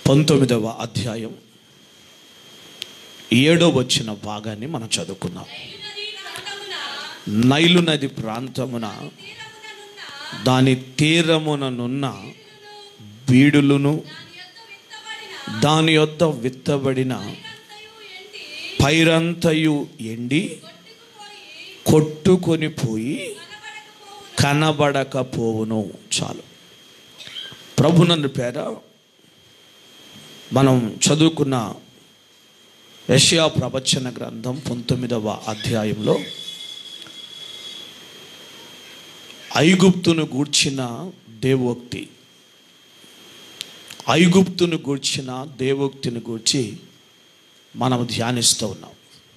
పంతొమ్మిదవ అధ్యాయం ఏడో వచ్చిన భాగాన్ని మనం చదువుకుందాం నైలు నది ప్రాంతమున దాని తీరముననున్న బీడులను దాని యొద్ద విత్తబడిన పైరంతయు ఎండి కొట్టుకొని పోయి కనబడకపోవును చాలు ప్రభునందు పేర మనం చదువుకున్న యషయా ప్రవచన గ్రంథం పంతొమ్మిదవ అధ్యాయంలో ఐగుప్తును గూర్చిన దేవోక్తి ఐగుప్తును గూర్చిన దేవోక్తిని గూర్చి మనం ధ్యానిస్తూ ఉన్నాం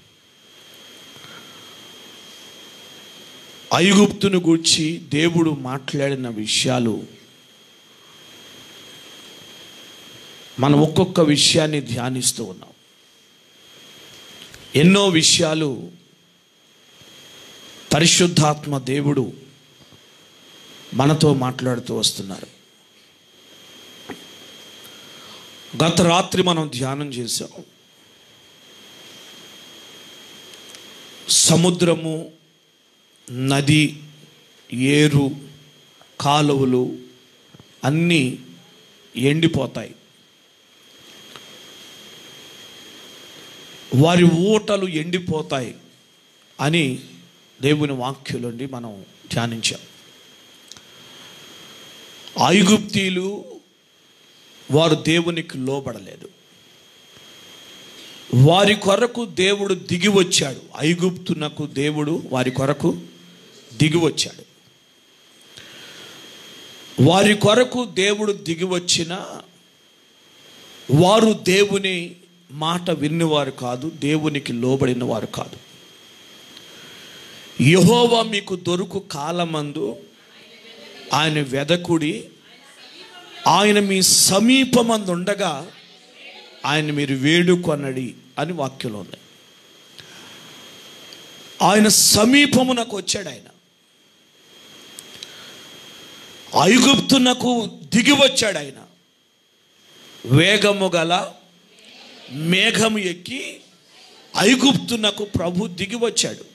ఐగుప్తును గూర్చి దేవుడు మాట్లాడిన విషయాలు మనం ఒక్కొక్క విషయాన్ని ధ్యానిస్తూ ఉన్నాం ఎన్నో విషయాలు పరిశుద్ధాత్మ దేవుడు మనతో మాట్లాడుతూ వస్తున్నారు గత రాత్రి మనం ధ్యానం చేసాం సముద్రము నది ఏరు కాలువలు అన్నీ ఎండిపోతాయి వారి ఊటలు ఎండిపోతాయి అని దేవుని వాక్యులుండి మనం ధ్యానించాం ఐగుప్తీలు వారు దేవునికి లోబడలేదు వారి కొరకు దేవుడు దిగి వచ్చాడు ఐగుప్తునకు దేవుడు వారి కొరకు దిగి వచ్చాడు వారి కొరకు దేవుడు దిగి వచ్చిన వారు దేవుని మాట విన్నవారు కాదు దేవునికి లోబడిన వారు కాదు యహోవా మీకు దొరుకు కాలమందు ఆయన వెదకుడి ఆయన మీ సమీపమందు ఉండగా ఆయన మీరు వేడుకొనడి అని వాక్యంలో ఉంది ఆయన సమీపమునకు వచ్చాడు ఆయన ఐగుప్తునకు దిగి వచ్చాడు ఆయన వేగము గల మేఘము ఎక్కి ఐగుప్తునకు ప్రభు దిగి వచ్చాడు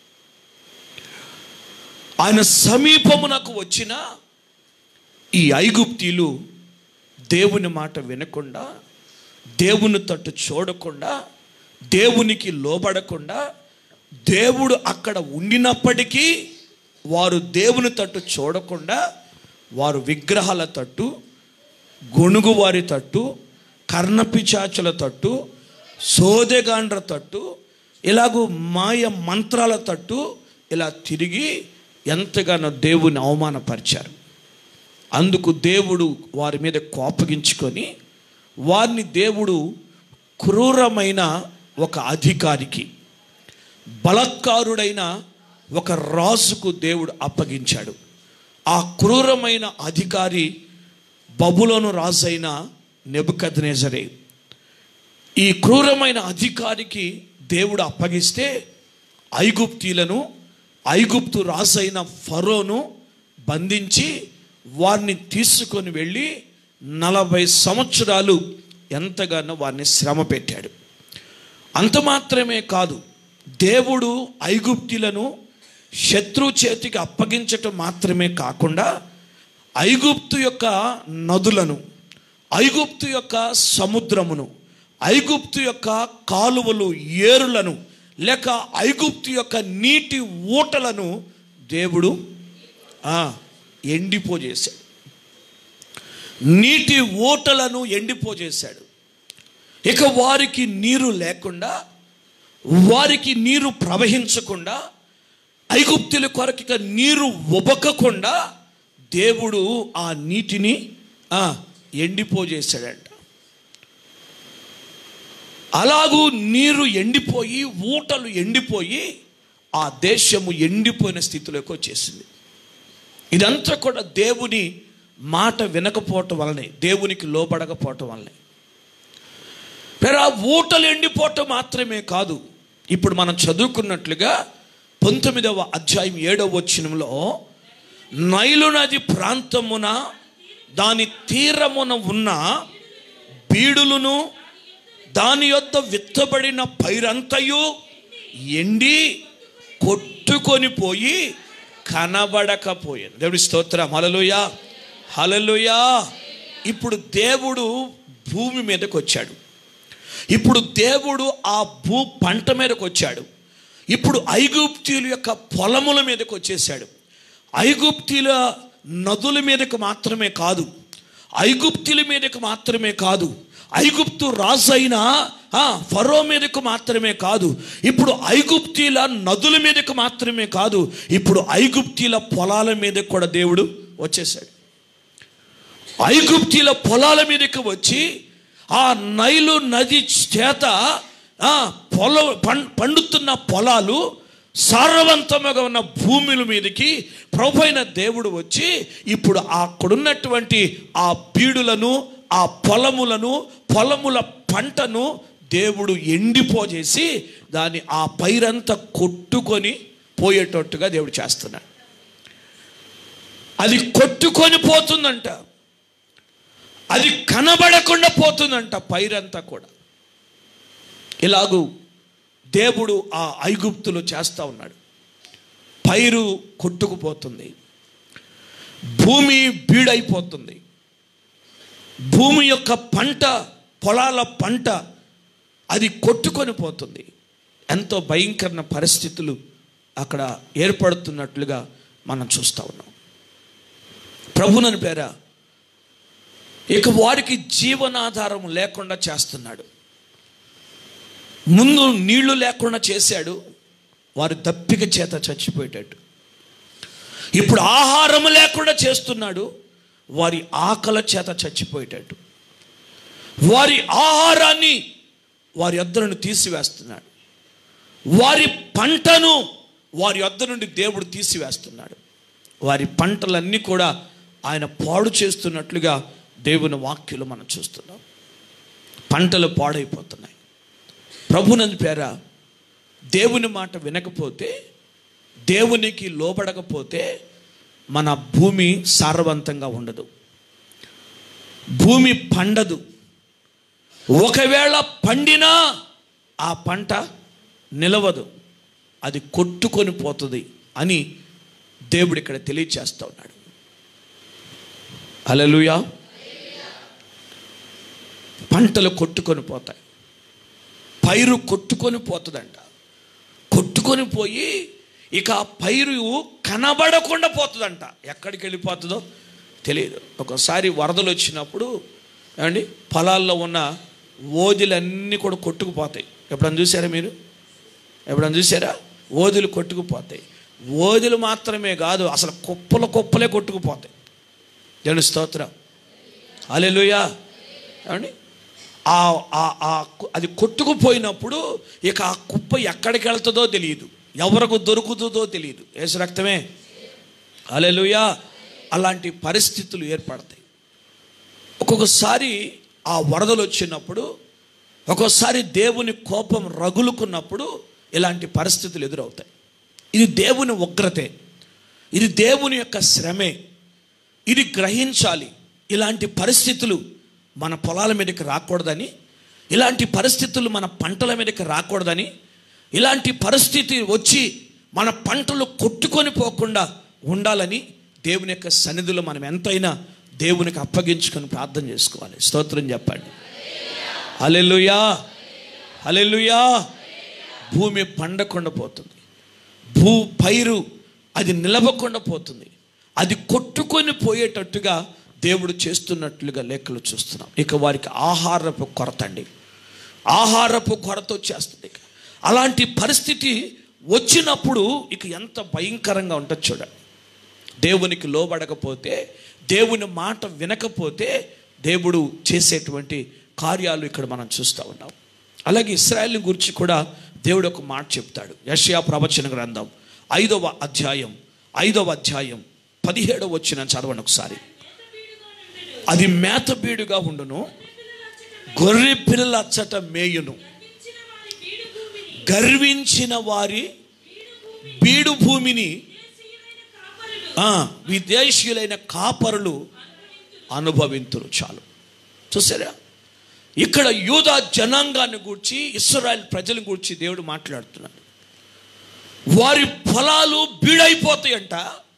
ఆయన సమీపమునకు వచ్చిన ఈ ఐగుప్తీలు దేవుని మాట వినకుండా దేవుని తట్టు చూడకుండా దేవునికి లోబడకుండా దేవుడు అక్కడ ఉండినప్పటికీ వారు దేవుని తట్టు చూడకుండా వారు విగ్రహాల తట్టు గొణుగు వారి తట్టు కర్ణపిచాచుల తట్టు సోదెగాండ్ర తట్టు ఇలాగూ మాయ మంత్రాల తట్టు ఇలా తిరిగి ఎంతగానో దేవుని అవమానపరిచారు అందుకు దేవుడు వారి మీద కోపగించుకొని వారిని దేవుడు క్రూరమైన ఒక అధికారికి బలత్కారుడైన ఒక రాజుకు దేవుడు అప్పగించాడు ఆ క్రూరమైన అధికారి బబులోను రాజైన నెబుకద్నేజరే ఈ క్రూరమైన అధికారికి దేవుడు అప్పగిస్తే ఐగుప్తీలను ఐగుప్తు రాజైన ఫరోను బంధించి వారిని తీసుకొని వెళ్ళి నలభై సంవత్సరాలు ఎంతగానో వారిని శ్రమ పెట్టాడు అంత మాత్రమే కాదు దేవుడు ఐగుప్తులను శత్రు చేతికి అప్పగించటం మాత్రమే కాకుండా ఐగుప్తు యొక్క నదులను ఐగుప్తు యొక్క సముద్రమును ఐగుప్తు యొక్క కాలువలు ఏరులను లేక ఐగుప్తు యొక్క నీటి ఊటలను దేవుడు ఆ, ఎండిపోజేశాడు నీటి ఊటలను ఎండిపోజేశాడు ఇక వారికి నీరు లేకుండా వారికి నీరు ప్రవహించకుండా ఐగుప్తుల కొరకు ఇక నీరు ఉబకకుండా దేవుడు ఆ నీటిని ఆ, ఎండిపోజేశాడంట అలాగూ నీరు ఎండిపోయి ఊటలు ఎండిపోయి ఆ దేశము ఎండిపోయిన స్థితిలోకి వచ్చేసింది ఇదంతా కూడా దేవుని మాట వినకపోవటం వల్లనే దేవునికి లోబడకపోవటం వల్లనే మరి ఆ ఊటలు ఎండిపోవటం మాత్రమే కాదు ఇప్పుడు మనం చదువుకున్నట్లుగా పంతొమ్మిదవ అధ్యాయం ఏడవ వచనంలో నైలు నది ప్రాంతమున దాని తీరమున ఉన్న బీడులను దాని యొద్ద విత్తబడిన పైరంతయు ఎండి కొట్టుకొని పోయి కనబడకపోయాను దేవుడి స్తోత్రం హలలుయా హలలుయా ఇప్పుడు దేవుడు భూమి మీదకి వచ్చాడు ఇప్పుడు దేవుడు ఆ భూ పంట మీదకి వచ్చాడు ఇప్పుడు ఐగుప్తీయుల యొక్క పొలముల మీదకి వచ్చేసాడు ఐగుప్తీల నదుల మీదకి మాత్రమే కాదు ఐగుప్తుల మీదకి మాత్రమే కాదు ఐగుప్తు రాజు అయిన ఆ, ఫరో మీదకు మాత్రమే కాదు ఇప్పుడు ఐగుప్తీల నదుల మీదకు మాత్రమే కాదు ఇప్పుడు ఐగుప్తీల పొలాల మీదకి కూడా దేవుడు వచ్చేసాడు ఐగుప్తీల పొలాల మీదకి వచ్చి ఆ నైలు నది చేత ఆ పొల పం- పండుతున్న పొలాలు సారవంతముగా ఉన్న భూముల మీదకి ప్రభైన దేవుడు వచ్చి ఇప్పుడు అక్కడున్నటువంటి ఆ బీడులను ఆ పొలములను పొలముల పంటను దేవుడు ఎండిపోజేసి దాన్ని ఆ పైరంతా కొట్టుకొని పోయేటట్టుగా దేవుడు చేస్తున్నాడు అది కొట్టుకొని పోతుందంట అది కనబడకుండా పోతుందంట పైరంతా కూడా ఇలాగూ దేవుడు ఆ ఐగుప్తులు చేస్తూ ఉన్నాడు పైరు కొట్టుకుపోతుంది భూమి బీడైపోతుంది భూమి యొక్క పంట పొలాల పంట అది కొట్టుకొని పోతుంది ఎంతో భయంకరమైన పరిస్థితులు అక్కడ ఏర్పడుతున్నట్లుగా మనం చూస్తూ ఉన్నాం ప్రభునని పేర ఇక వారికి జీవనాధారం లేకుండా చేస్తున్నాడు ముందు నీళ్లు లేకుండా చేశాడు వారు దప్పిక చేత చచ్చిపోయేటట్టు ఇప్పుడు ఆహారం లేకుండా చేస్తున్నాడు వారి ఆకల చేత చచ్చిపోయేటట్టు వారి ఆహారాన్ని వారి యొద్ద నుండి తీసివేస్తున్నాడు వారి పంటను వారి యొద్ద నుండి దేవుడు తీసివేస్తున్నాడు వారి పంటలన్నీ కూడా ఆయన పాడు చేస్తున్నట్లుగా దేవుని వాక్యులు మనం చూస్తున్నాం పంటలు పాడైపోతున్నాయి ప్రభునందు పేర దేవుని మాట వినకపోతే దేవునికి లోబడకపోతే మన భూమి సారవంతంగా ఉండదు భూమి పండదు ఒకవేళ పండినా ఆ పంట నిలవదు అది కొట్టుకొని పోతుంది అని దేవుడు ఇక్కడ తెలియచేస్తూ ఉన్నాడు అలలుయా పంటలు కొట్టుకొని పోతాయి పైరు కొట్టుకొని పోతుందంట కొట్టుకొని పోయి ఇక ఆ పైరు కనబడకుండా పోతుందంట ఎక్కడికి వెళ్ళిపోతుందో తెలియదు ఒకసారి వరదలు వచ్చినప్పుడు ఏమండి పొలాల్లో ఉన్న ఓదిలన్నీ కూడా కొట్టుకుపోతాయి ఎప్పుడన్నా చూసారా మీరు ఎప్పుడన్నా చూసారా ఓదులు కొట్టుకుపోతాయి ఓదులు మాత్రమే కాదు అసలు కుప్పల కుప్పలే కొట్టుకుపోతాయి దేవుని స్తోత్రం అలెలుయా ఏమండి ఆ ఆ- ఆ కు- అది కొట్టుకుపోయినప్పుడు ఇక ఆ కుప్ప ఎక్కడికి వెళ్తుందో తెలియదు ఎవరికి దొరుకుతుందో తెలియదు ఏసు రక్తమే అలెలుయా అలాంటి పరిస్థితులు ఏర్పడతాయి ఒక్కొక్కసారి ఆ వరదలు వచ్చినప్పుడు ఒక్కొక్కసారి దేవుని కోపం రగులుకున్నప్పుడు ఇలాంటి పరిస్థితులు ఎదురవుతాయి ఇది దేవుని ఉగ్రతే ఇది దేవుని యొక్క శ్రమే ఇది గ్రహించాలి ఇలాంటి పరిస్థితులు మన పొలాల మీదకి రాకూడదని ఇలాంటి పరిస్థితులు మన పంటల మీదకి రాకూడదని ఇలాంటి పరిస్థితి వచ్చి మన పంటలు కొట్టుకొని పోకుండా ఉండాలని దేవుని యొక్క సన్నిధిలో మనం ఎంతైనా దేవునికి అప్పగించుకొని ప్రార్థన చేసుకోవాలి స్తోత్రం చెప్పండి హల్లెలూయా హల్లెలూయా భూమి పండకుండా పోతుంది భూ పైరు అది నిలవకుండా పోతుంది అది కొట్టుకొని పోయేటట్టుగా దేవుడు చేస్తున్నట్లుగా లెక్కలు చూస్తున్నాం ఇక వారికి ఆహారపు కొరత అండి ఆహారపు కొరత వచ్చేస్తుంది ఇక అలాంటి పరిస్థితి వచ్చినప్పుడు ఇక ఎంత భయంకరంగా ఉంటుంది చూడండి దేవునికి లోబడకపోతే దేవుని మాట వినకపోతే దేవుడు చేసేటువంటి కార్యాలు ఇక్కడ మనం చూస్తూ ఉన్నాం అలాగే ఇస్రాయల్ని గురించి కూడా దేవుడు ఒక మాట చెప్తాడు యషయా ప్రవచన గ్రంథం ఐదవ అధ్యాయం ఐదవ అధ్యాయం పదిహేడవ వచ్చిన చదవండి ఒకసారి అది మేత బీడుగా ఉండును గొర్రె పిల్లల అచ్చట మేయును గర్వించిన వారి బీడు భూమిని ఆ, విదేశీయులైన కాపరులు అనుభవింతురు చాలు చూసారా ఇక్కడ యూదా జనాంగాన్ని గూర్చి ఇస్రాయల్ ప్రజలను గూర్చి దేవుడు మాట్లాడుతున్నాడు వారి పొలాలు బీడైపోతాయంట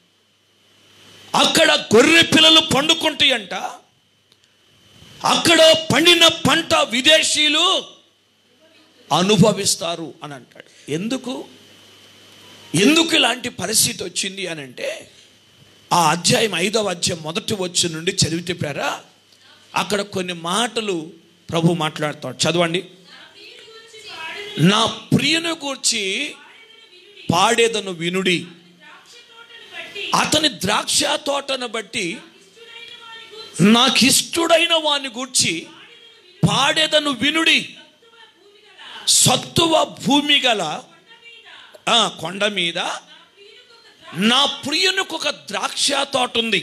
అక్కడ గొర్రె పిల్లలు పండుకుంటాయంట అక్కడ పండిన పంట విదేశీయులు అనుభవిస్తారు అని అంటాడు ఎందుకు ఎందుకు ఇలాంటి పరిస్థితి వచ్చింది అని అంటే ఆ అధ్యాయం ఐదవ అధ్యాయం మొదటి వచ్చి నుండి చదివితే పేరా అక్కడ కొన్ని మాటలు ప్రభు మాట్లాడతాడు చదవండి నా ప్రియుని గూర్చి పాడేదను వినుడి అతని ద్రాక్ష తోటను బట్టి నాకు ఇష్టడైన వాని గూర్చి పాడేదను వినుడి సత్తువ భూమి గల ఆ, కొండ మీద నా ప్రియునికి ఒక ద్రాక్ష తోట ఉంది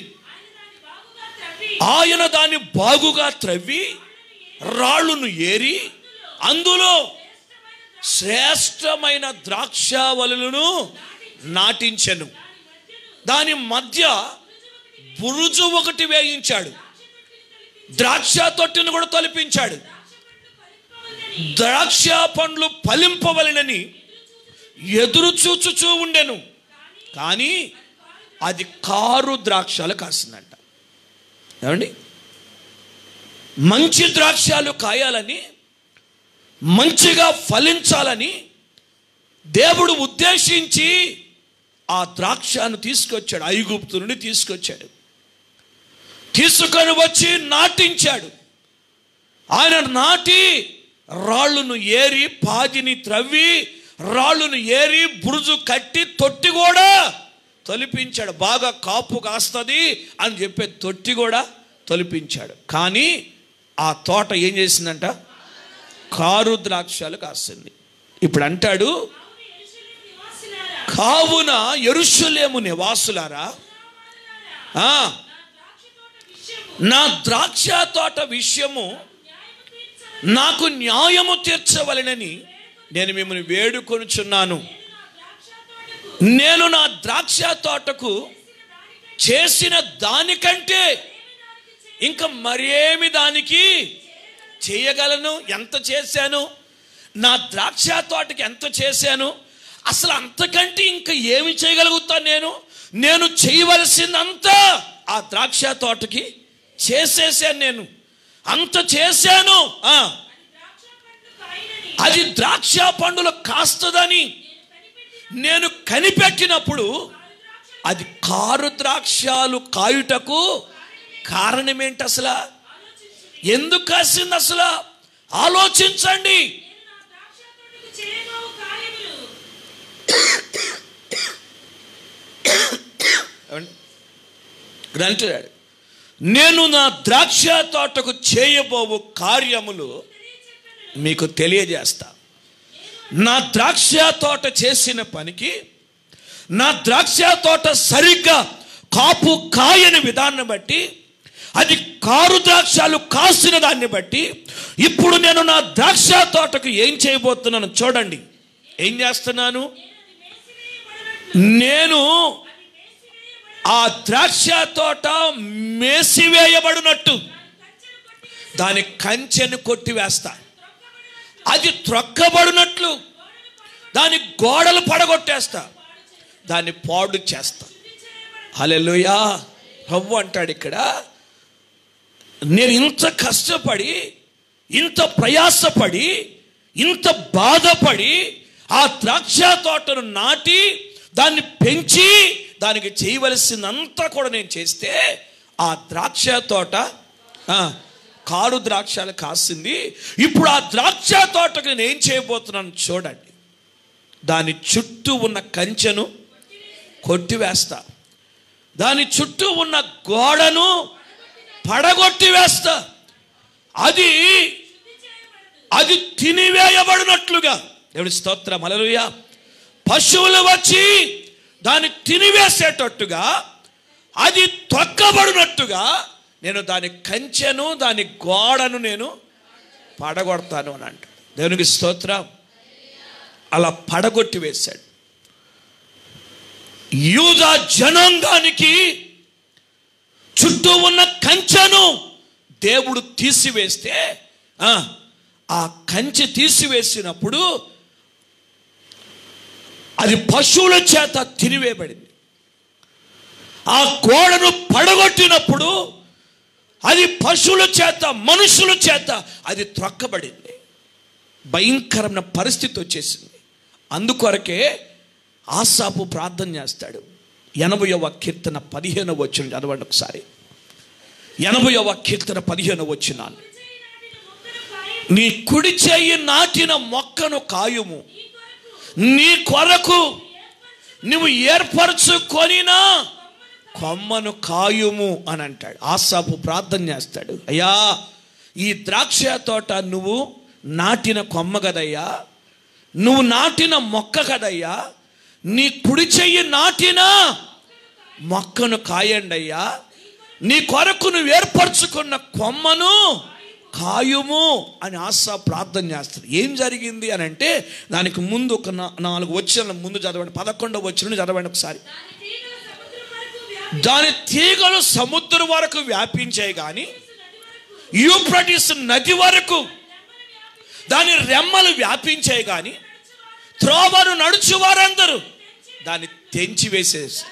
ఆయన దాన్ని బాగుగా త్రవ్వి రాళ్ళును ఏరి అందులో శ్రేష్టమైన ద్రాక్షావలులను నాటించెను దాని మధ్య బురుజు ఒకటి వేయించాడు ద్రాక్ష తొట్టిని కూడా తొలిపించాడు ద్రాక్ష పండ్లు ఫలింపవలనని ఎదురు చూచుచూ ఉండెను కానీ అది కారు ద్రాక్షలు కాసిందంట ఏమండి మంచి ద్రాక్షాలు కాయాలని మంచిగా ఫలించాలని దేవుడు ఉద్దేశించి ఆ ద్రాక్షను తీసుకొచ్చాడు ఐగుప్తు నుండి తీసుకొచ్చాడు తీసుకొని వచ్చి నాటించాడు ఆయన నాటి రాళ్ళును ఏరి పాదిని త్రవ్వి రాళ్ళును ఏరి బురుజు కట్టి తొట్టి కూడా తొలిపించాడు బాగా కాపు కాస్తుంది అని చెప్పే తొట్టి కూడా తొలిపించాడు కానీ ఆ తోట ఏం చేసిందంట కారు ద్రాక్షాలు కాస్తుంది ఇప్పుడు అంటాడు కావున ఎరుషులేము నివాసులారా ఆ, నా ద్రాక్ష తోట విషయము నాకు న్యాయము తీర్చవలెనని నేను మిమ్మల్ని వేడుకొనుచున్నాను నేను నా ద్రాక్ష తోటకు చేసిన దానికంటే ఇంకా మరేమి దానికి చేయగలను ఎంత చేశాను నా ద్రాక్ష తోటకి ఎంత చేశాను అసలు అంతకంటే ఇంకా ఏమి చేయగలుగుతాను నేను నేను చేయవలసిందంతా ఆ ద్రాక్ష తోటకి చేసేసాను నేను అంత చేశాను ఆ, అది ద్రాక్ష పండులో కాస్తదని నేను కనిపెట్టినప్పుడు అది కారు ద్రాక్షాలు కాయుటకు కారణమేంటి అసలు ఎందుకు కాసింది అసలు ఆలోచించండి ఏమండి? ఇక్కడ అంటున్నాడు నేను నా ద్రాక్ష తోటకు చేయబోవు కార్యములు మీకు తెలియజేస్తా నా ద్రాక్ష తోట చేసిన పనికి నా ద్రాక్ష తోట సరిగ్గా కాపు కాయని విధానం బట్టి అది కారు ద్రాక్షాలు కాసిన దాన్ని బట్టి ఇప్పుడు నేను నా ద్రాక్ష తోటకు ఏం చేయబోతున్నాను చూడండి ఏం చేస్తున్నాను నేను ఆ ద్రాక్ష తోట మేసివేయబడినట్టు దాని కంచెను కొట్టివేస్తా అది త్రొక్కబడినట్లు దాని గోడలు పడగొట్టేస్తా దాన్ని పాడు చేస్తా హల్లెలూయా ప్రభు అంటాడు ఇక్కడ నేను ఇంత కష్టపడి ఇంత ప్రయాసపడి ఇంత బాధపడి ఆ ద్రాక్ష తోటను నాటి దాన్ని పెంచి దానికి చేయవలసిందంతా కూడా నేను చేస్తే ఆ ద్రాక్ష తోట ఆ, కారు ద్రాక్షలు కాసింది ఇప్పుడు ఆ ద్రాక్ష తోటకు నేను ఏం చేయబోతున్నాను చూడండి దాని చుట్టూ ఉన్న కంచెను కొట్టివేస్తా దాని చుట్టూ ఉన్న గోడను పడగొట్టి వేస్తా అది అది తినివేయబడినట్లుగా దేవుడి స్తోత్రం అలలుయ పశువులు వచ్చి దాన్ని తినివేసేటట్టుగా అది తొక్కబడినట్టుగా నేను దాని కంచెను దాని గోడను నేను పడగొడతాను అని అంటాడు దేవునికి స్తోత్రం అలా పడగొట్టి వేశాడు యూదా జనాంగానికి చుట్టూ ఉన్న కంచెను దేవుడు తీసివేస్తే ఆ, ఆ కంచె తీసివేసినప్పుడు అది పశువుల చేత తినివేయబడింది ఆ గోడను పడగొట్టినప్పుడు అది పశువుల చేత మనుషుల చేత అది త్రొక్కబడింది భయంకరమైన పరిస్థితి వచ్చేసింది అందుకొరకే ఆసాపు ప్రార్థన చేస్తాడు ఎనభైవ కీర్తన పదిహేను వచ్చిన చదవండి ఒకసారి ఎనభైవ కీర్తన పదిహేను వచ్చినాను నీ కుడి చేయి నాటిన మొక్కను కాయుము నీ కొరకు నువ్వు ఏర్పరచుకొనినా కొమ్మను కాయుము అని అంటాడు ఆసాపు ప్రార్థన చేస్తాడు అయ్యా ఈ ద్రాక్ష తోట నువ్వు నాటిన కొమ్మ కదయ్యా నువ్వు నాటిన మొక్క కదయ్యా నీ కుడి చెయ్యి నాటిన మొక్కను కాయండి అయ్యా నీ కొరకు నువ్వు ఏర్పరచుకున్న కొమ్మను కాయుము అని ఆశ ప్రార్థన చేస్తుంది ఏం జరిగింది అని అంటే దానికి ముందు ఒక నా- నాలుగు వచ్చిన ముందు చదవండి పదకొండవ వచ్చిన చదవండి ఒకసారి దాని తీగలు సముద్రం వరకు వ్యాపించాయి కానీ యూప్రటిస్ నది వరకు దాని రెమ్మలు వ్యాపించాయి కానీ త్రోవను నడుచు వారందరూ దాన్ని తెంచి వేసేసి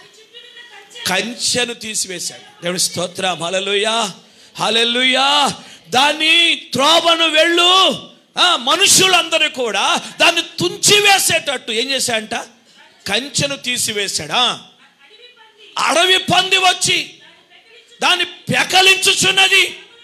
కంచెను తీసివేశాడు దేవుడి స్తోత్రం హలలుయా హలలుయా దాన్ని త్రోవను వెళ్ళు ఆ, మనుషులందరూ కూడా దాన్ని తుంచి వేసేటట్టు ఏం చేశాడంట కంచెను తీసివేశాడా అడవి పంది వచ్చి దాన్ని పెకలించుచున్నది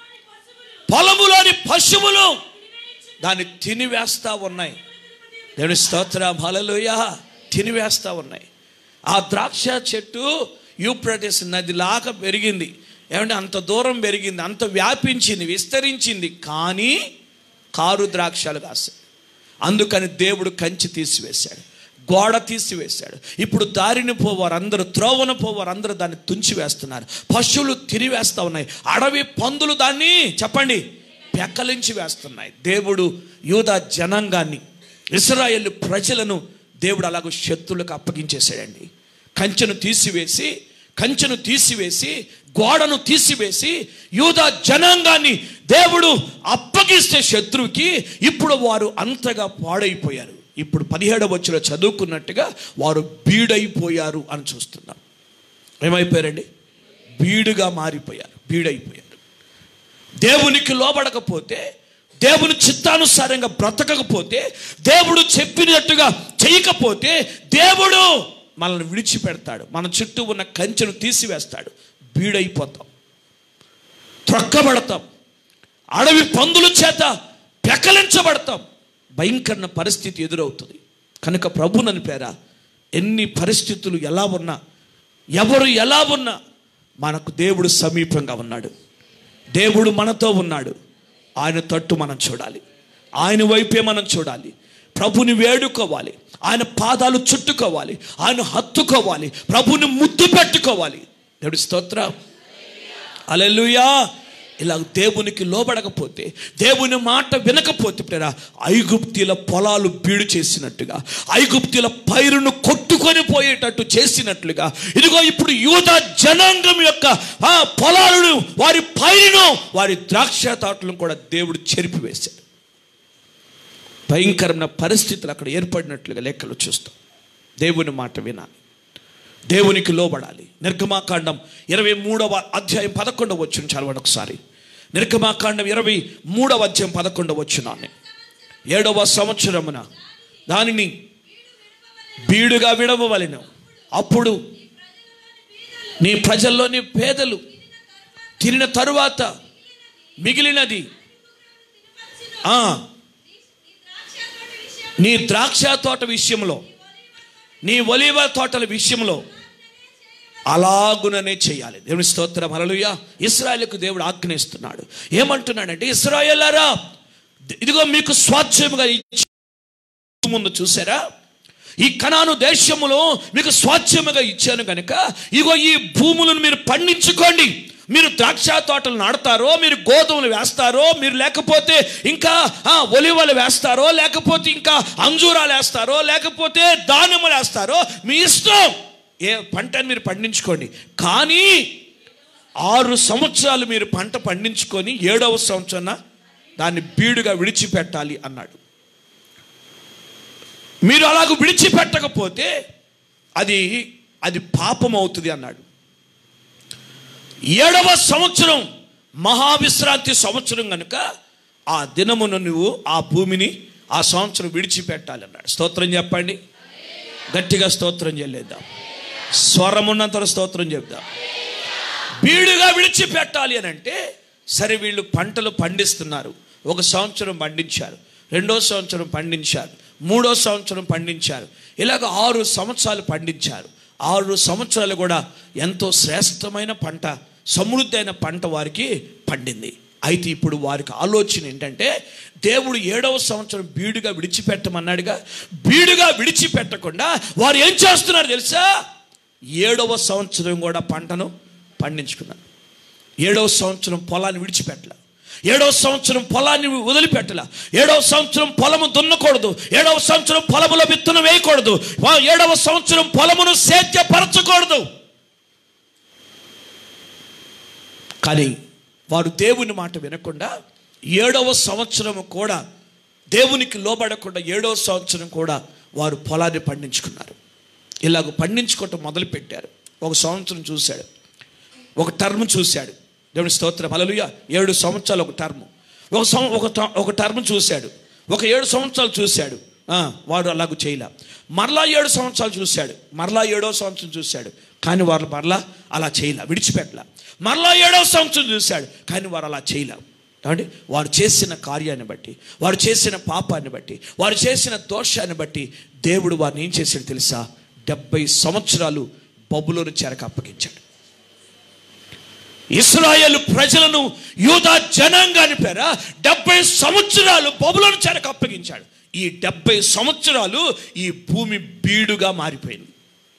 పొలములోని పశువులు దాన్ని తినివేస్తా ఉన్నాయి దేవుని స్తోత్రం హలలుయా తినివేస్తా ఉన్నాయి ఆ ద్రాక్ష చెట్టు యూప్రటిస్ నది లాగా పెరిగింది ఏమంటే అంత దూరం పెరిగింది అంత వ్యాపించింది విస్తరించింది కానీ కారు ద్రాక్షలు కాస్తాయి అందుకని దేవుడు కంచి తీసివేశాడు గోడ తీసివేశాడు ఇప్పుడు దారిని పోవారు అందరూ త్రోవన పోవారు అందరూ దాన్ని తుంచి వేస్తున్నారు పశువులు తిరివేస్తా ఉన్నాయి అడవి పందులు దాన్ని చెప్పండి పెక్కలించి వేస్తున్నాయి దేవుడు యూదా జనాంగాన్ని ఇస్రాయేల్ ప్రజలను దేవుడు అలాగ శత్రులకు అప్పగించేశాడండి కంచెను తీసివేసి కంచెను తీసివేసి గోడను తీసివేసి యూదా జనాంగాన్ని దేవుడు అప్పగిస్తే శత్రువుకి ఇప్పుడు వారు అంతగా పాడైపోయారు ఇప్పుడు పదిహేడవ వచ్చిన చదువుకున్నట్టుగా వారు బీడైపోయారు అని చూస్తున్నాం ఏమైపోయారండి బీడుగా మారిపోయారు బీడైపోయారు దేవునికి లోబడకపోతే దేవుని చిత్తానుసారంగా బ్రతకకపోతే దేవుడు చెప్పినట్టుగా చేయకపోతే దేవుడు మనల్ని విడిచిపెడతాడు మన చుట్టూ ఉన్న కంచెను తీసివేస్తాడు బీడైపోతాం త్రొక్కబడతాం అడవి పందుల చేత పెకలించబడతాం భయంకరమైన పరిస్థితి ఎదురవుతుంది కనుక ప్రభునని పేర ఎన్ని పరిస్థితులు ఎలా ఉన్నా ఎవరు ఎలా ఉన్నా మనకు దేవుడు సమీపంగా ఉన్నాడు దేవుడు మనతో ఉన్నాడు ఆయన తట్టు మనం చూడాలి ఆయన వైపే మనం చూడాలి ప్రభుని వేడుకోవాలి ఆయన పాదాలు చుట్టుకోవాలి ఆయన హత్తుకోవాలి ప్రభుని ముద్దు పెట్టుకోవాలి దేవుడి స్తోత్రం అలెలుయా ఇలా దేవునికి లోబడకపోతే దేవుని మాట వినకపోతే ప్రేరా ఐగుప్తీల పొలాలు బీడు చేసినట్టుగా ఐగుప్తీల పైరును కొట్టుకొని పోయేటట్టు చేసినట్లుగా ఇదిగో ఇప్పుడు యూద జనాంగం యొక్క ఆ పొలాలను వారి పైరును వారి ద్రాక్ష తోటలను కూడా దేవుడు చెరిపివేశాడు భయంకరమైన పరిస్థితులు అక్కడ ఏర్పడినట్లుగా లెక్కలు చూస్తాం దేవుని మాట వినాలి దేవునికి లోబడాలి నిర్గమాకాండం ఇరవై మూడవ అధ్యాయం పదకొండవ వచ్చిన చదవండి ఒకసారి నిర్గమాకాండం ఇరవై మూడవ అధ్యాయం పదకొండవ వచ్చినాన్ని ఏడవ సంవత్సరమున దానిని బీడుగా విడవవలెను అప్పుడు నీ ప్రజల్లోని పేదలు తినిన తరువాత మిగిలినది ఆ, నీ ద్రాక్ష తోట విషయంలో నీ ఒలివ తోటల విషయంలో అలాగుననే చేయాలి దేవుని స్తోత్రం హల్లెలూయా ఇస్రాయేల్కు దేవుడు ఆజ్ఞయిస్తున్నాడు ఏమంటున్నాడంటే ఇస్రాయేలారా ఇదిగో మీకు స్వాచ్ఛముగా ఇచ్చి ముందు చూసారా ఈ కణాను దేశములో మీకు స్వాచ్ఛముగా ఇచ్చాను కనుక ఇగో ఈ భూములను మీరు పండించుకోండి మీరు ద్రాక్ష తోటలు నాడతారో మీరు గోధుమలు వేస్తారో మీరు లేకపోతే ఇంకా ఆ, ఒలివలు వేస్తారో లేకపోతే ఇంకా అంజూరాలు వేస్తారో లేకపోతే దానిమ్మలు వేస్తారో మీ ఇష్టం ఏ పంటని మీరు పండించుకోండి కానీ ఆరు సంవత్సరాలు మీరు పంట పండించుకొని ఏడవ సంవత్సరాన దాన్ని బీడుగా విడిచిపెట్టాలి అన్నాడు మీరు అలాగ విడిచిపెట్టకపోతే అది అది పాపం అవుతుంది అన్నాడు ఏడవ సంవత్సరం మహావిశ్రాంతి సంవత్సరం కనుక ఆ దినమును నువ్వు ఆ భూమిని ఆ సంవత్సరం విడిచిపెట్టాలి అన్నాడు స్తోత్రం చెప్పండి గట్టిగా స్తోత్రం చెల్లేద్దాం స్వరమున్నంత స్తోత్రం చెప్దాం బీడుగా విడిచిపెట్టాలి అని అంటే సరే వీళ్ళు పంటలు పండిస్తున్నారు ఒక సంవత్సరం పండించారు రెండో సంవత్సరం పండించారు మూడో సంవత్సరం పండించారు ఇలాగ ఆరు సంవత్సరాలు పండించారు ఆరు సంవత్సరాలు కూడా ఎంతో శ్రేష్టమైన పంట సమృద్ధి అయిన పంట వారికి పండింది అయితే ఇప్పుడు వారికి ఆలోచన ఏంటంటే దేవుడు ఏడవ సంవత్సరం బీడుగా విడిచిపెట్టమన్నాడుగా బీడుగా విడిచిపెట్టకుండా వారు ఏం చేస్తున్నారు తెలుసా ఏడవ సంవత్సరం కూడా పంటను పండించుకున్నారు ఏడవ సంవత్సరం పొలాన్ని విడిచిపెట్టల ఏడవ సంవత్సరం పొలాన్ని వదిలిపెట్టల ఏడవ సంవత్సరం పొలము దున్నకూడదు ఏడవ సంవత్సరం పొలములో విత్తనం వేయకూడదు వా- ఏడవ సంవత్సరం పొలమును సేద్యపరచకూడదు కానీ వారు దేవుని మాట వినకుండా ఏడవ సంవత్సరం కూడా దేవునికి లోబడకుండా ఏడవ సంవత్సరం కూడా వారు పొలాన్ని పండించుకున్నారు ఇలాగ పండించుకోవటం మొదలుపెట్టారు ఒక సంవత్సరం చూశాడు ఒక టర్మ్ చూశాడు దేవుని స్తోత్రం హల్లెలూయ ఏడు సంవత్సరాలు ఒక టర్మ్ ఒక సం ఒక ట- ఒక టర్మ్ చూశాడు ఒక ఏడు సంవత్సరాలు చూశాడు ఆ, వాడు అలాగ చేయలే మరలా ఏడు సంవత్సరాలు చూశాడు మరలా ఏడో సంవత్సరం చూశాడు కానీ వారు మరలా అలా చేయలే విడిచిపెట్టలే మరలా ఏడో సంవత్సరం చూశాడు కానీ వారు అలా చేయలే కాబట్టి వారు చేసిన కార్యాన్ని బట్టి వారు చేసిన పాపాన్ని బట్టి వారు చేసిన దోషాన్ని బట్టి దేవుడు వారిని ఏం చేశాడు తెలుసా డెబ్బై సంవత్సరాలు బబులోని చెరకు అప్పగించాడు ఇస్రాయేల్ ప్రజలను యూదా జనాంగాన్ని పేర డెబ్బై సంవత్సరాలు బబులోని చెరకు అప్పగించాడు ఈ డెబ్బై సంవత్సరాలు ఈ భూమి బీడుగా మారిపోయింది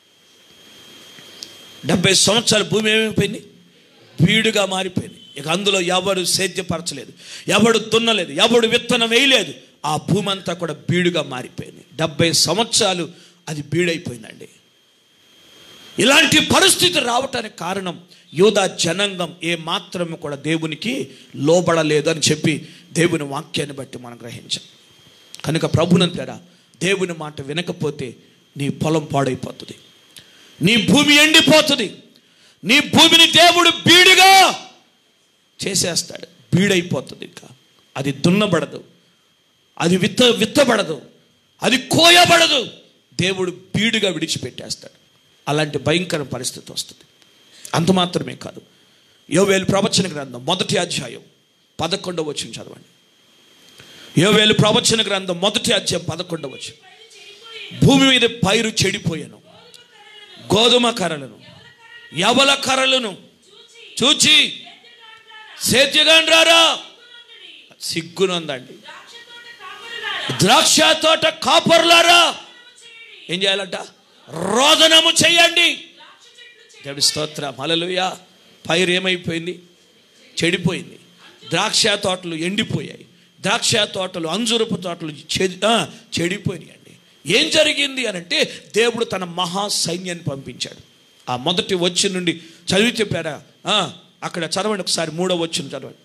డెబ్బై సంవత్సరాల భూమి ఏమైపోయింది బీడుగా మారిపోయింది ఇక అందులో ఎవడు సేద్యపరచలేదు ఎవడు దున్నలేదు ఎవడు విత్తనం వేయలేదు ఆ భూమి అంతా కూడా బీడుగా మారిపోయింది డెబ్బై సంవత్సరాలు అది బీడైపోయిందండి ఇలాంటి పరిస్థితి రావటానికి కారణం యోధా జనాంగం ఏ మాత్రము కూడా దేవునికి లోబడలేదు అని చెప్పి దేవుని వాక్యాన్ని బట్టి మనం గ్రహించాం కనుక ప్రభునంతేరా దేవుని మాట వినకపోతే నీ పొలం పాడైపోతుంది నీ భూమి ఎండిపోతుంది నీ భూమిని దేవుడు బీడుగా చేసేస్తాడు బీడైపోతుంది ఇంకా అది దున్నబడదు అది విత్త విత్తబడదు అది కోయబడదు దేవుడు బీడుగా విడిచిపెట్టేస్తాడు అలాంటి భయంకర పరిస్థితి వస్తుంది అంత మాత్రమే కాదు యోవేలు ప్రవచన గ్రంథం మొదటి అధ్యాయం పదకొండవ వచ్చిన చదవండి యోవేలు ప్రవచన గ్రంథం మొదటి అధ్యాయం పదకొండవ వచ్చి భూమి మీద పైరు చెడిపోయాను గోధుమ కర్రలను యవల కర్రలను చూచి సేద్యగాని రారా సిగ్గునందండి ద్రాక్ష తోట కాపర్లారా ఏం చేయాలంట రోదనము చేయండి దేవుడి స్తోత్రం హల్లెలూయా పైరు ఏమైపోయింది చెడిపోయింది ద్రాక్ష తోటలు ఎండిపోయాయి ద్రాక్ష తోటలు అంజురపు తోటలు చెడి ఆ, చెడిపోయినాయండి ఏం జరిగింది అని అంటే దేవుడు తన మహా సైన్యాన్ని పంపించాడు ఆ మొదటి వచ్చి నుండి చదివితే పేర ఆ, అక్కడ చదవండి ఒకసారి మూడో వచ్చిన చదవండి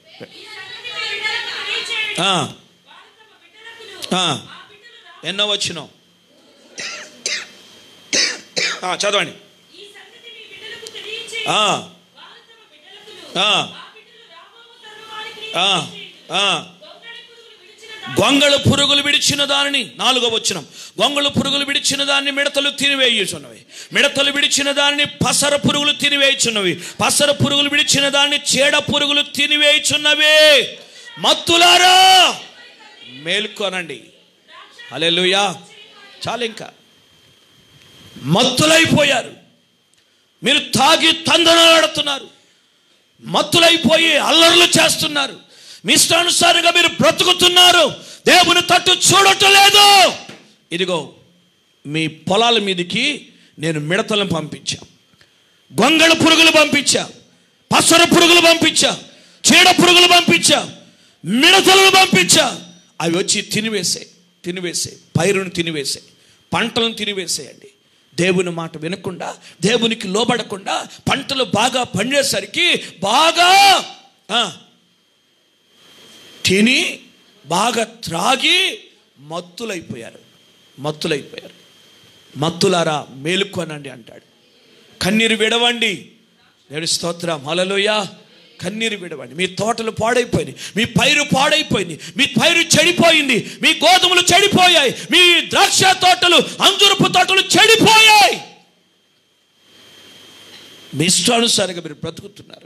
ఆ, ఆ, ఎన్నో వచ్చినాం చదవండి ఆ, ఆ, ఆ, ఆ. గొంగళ పురుగులు విడిచిన దానిని నాలుగో వచ్చినం గొంగళ పురుగులు విడిచిన దాన్ని మిడతలు తినివేయుచున్నవి మిడతలు విడిచిన దానిని పసర పురుగులు తినివేయుచున్నవి పసర పురుగులు విడిచిన దాన్ని చీడ పురుగులు తినివేయుచున్నవి మత్తులారా మేల్కొనండి హల్లెలూయా చాలు ఇంకా మత్తులైపోయారు మీరు తాగి తందనాడుతున్నారు మత్తులైపోయి అల్లర్లు చేస్తున్నారు మీ ఇష్టానుసారంగా మీరు బ్రతుకుతున్నారు దేవుని తట్టు చూడటం లేదు ఇదిగో మీ పొలాల మీదకి నేను మిడతలను పంపించా గొంగళ పురుగులు పంపించా పసర పురుగులు పంపించా చీడ పురుగులు పంపించా మిడతలను పంపించా అవి వచ్చి తినివేసాయి తినివేసాయి పైరును తినివేసాయి పంటలను తినివేసేయండి దేవుని మాట వినకుండా దేవునికి లోబడకుండా పంటలు బాగా పండేసరికి బాగా ఆ, తిని బాగా త్రాగి మత్తులైపోయారు మత్తులైపోయారు మత్తులారా మేలుకొనండి అంటాడు కన్నీరు విడవండి దేవుడి స్తోత్రం హలలోయ కన్నీరు విడవండి మీ తోటలు పాడైపోయినాయి మీ పైరు పాడైపోయింది మీ పైరు చెడిపోయింది మీ గోధుమలు చెడిపోయాయి మీ ద్రాక్ష తోటలు అంజురపు తోటలు చెడిపోయాయి మీ ఇష్టానుసారంగా మీరు బ్రతుకుతున్నారు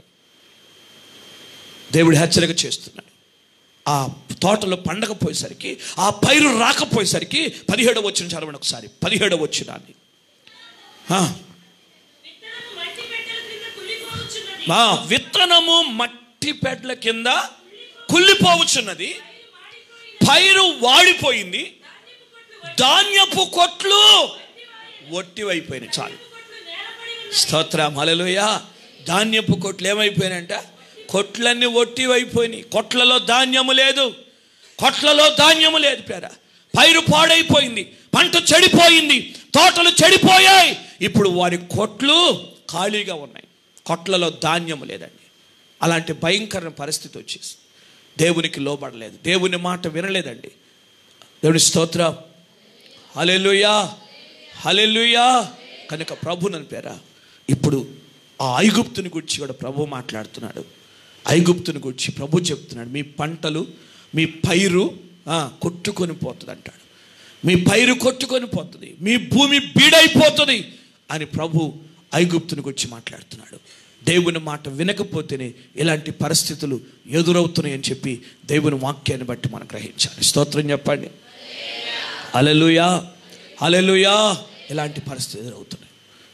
దేవుడు హెచ్చరిక చేస్తున్నాడు ఆ తోటలో పండకపోయేసరికి ఆ పైరు రాకపోయేసరికి పదిహేడవ వచ్చిన చదవండి ఒకసారి పదిహేడవ వచ్చినాన్ని ఆ, విత్తనము మట్టి పెట్టెల క్రింద కుళ్ళిపోవచ్చున్నది. ఆ, విత్తనము మట్టి పెడ్ల కింద కుళ్ళిపోవచ్చున్నది పైరు వాడిపోయింది ధాన్యపు కొట్లు ఒట్టివైపోయినాయి చాలు కొట్లు నేలపడి ఉన్న స్తోత్రం హల్లెలూయ ధాన్యపు కొట్లు ఏమైపోయినాయంట కొట్లన్నీ ఒట్టివైపోయినాయి కొట్లలో ధాన్యము లేదు కొట్లలో ధాన్యము లేదు పేర పైరు పాడైపోయింది పంట చెడిపోయింది తోటలు చెడిపోయాయి ఇప్పుడు వారి కొట్లు ఖాళీగా ఉన్నాయి కొట్లలో ధాన్యము లేదండి అలాంటి భయంకరమైన పరిస్థితి వచ్చేసి దేవునికి లోబడలేదు దేవుని మాట వినలేదండి దేవుని స్తోత్రం హలెలుయా హలెలుయా కనుక ప్రభు నన్ను పేరా ఇప్పుడు ఆ ఐగుప్తుని గురించి కూడా ప్రభు మాట్లాడుతున్నాడు ఐగుప్తుని గురించి ప్రభు చెప్తున్నాడు మీ పంటలు మీ పైరు ఆ, కొట్టుకొని పోతుంది అంటాడు మీ పైరు కొట్టుకొని పోతుంది మీ భూమి బీడైపోతుంది అని ప్రభు ఐగుప్తుని గురించి మాట్లాడుతున్నాడు దేవుని మాట వినకపోతేనే ఇలాంటి పరిస్థితులు ఎదురవుతున్నాయి అని చెప్పి దేవుని వాక్యాన్ని బట్టి మనం గ్రహించాలి స్తోత్రం చెప్పండి అలెలుయా అలెలుయా ఇలాంటి పరిస్థితి ఎదురవుతున్నాయి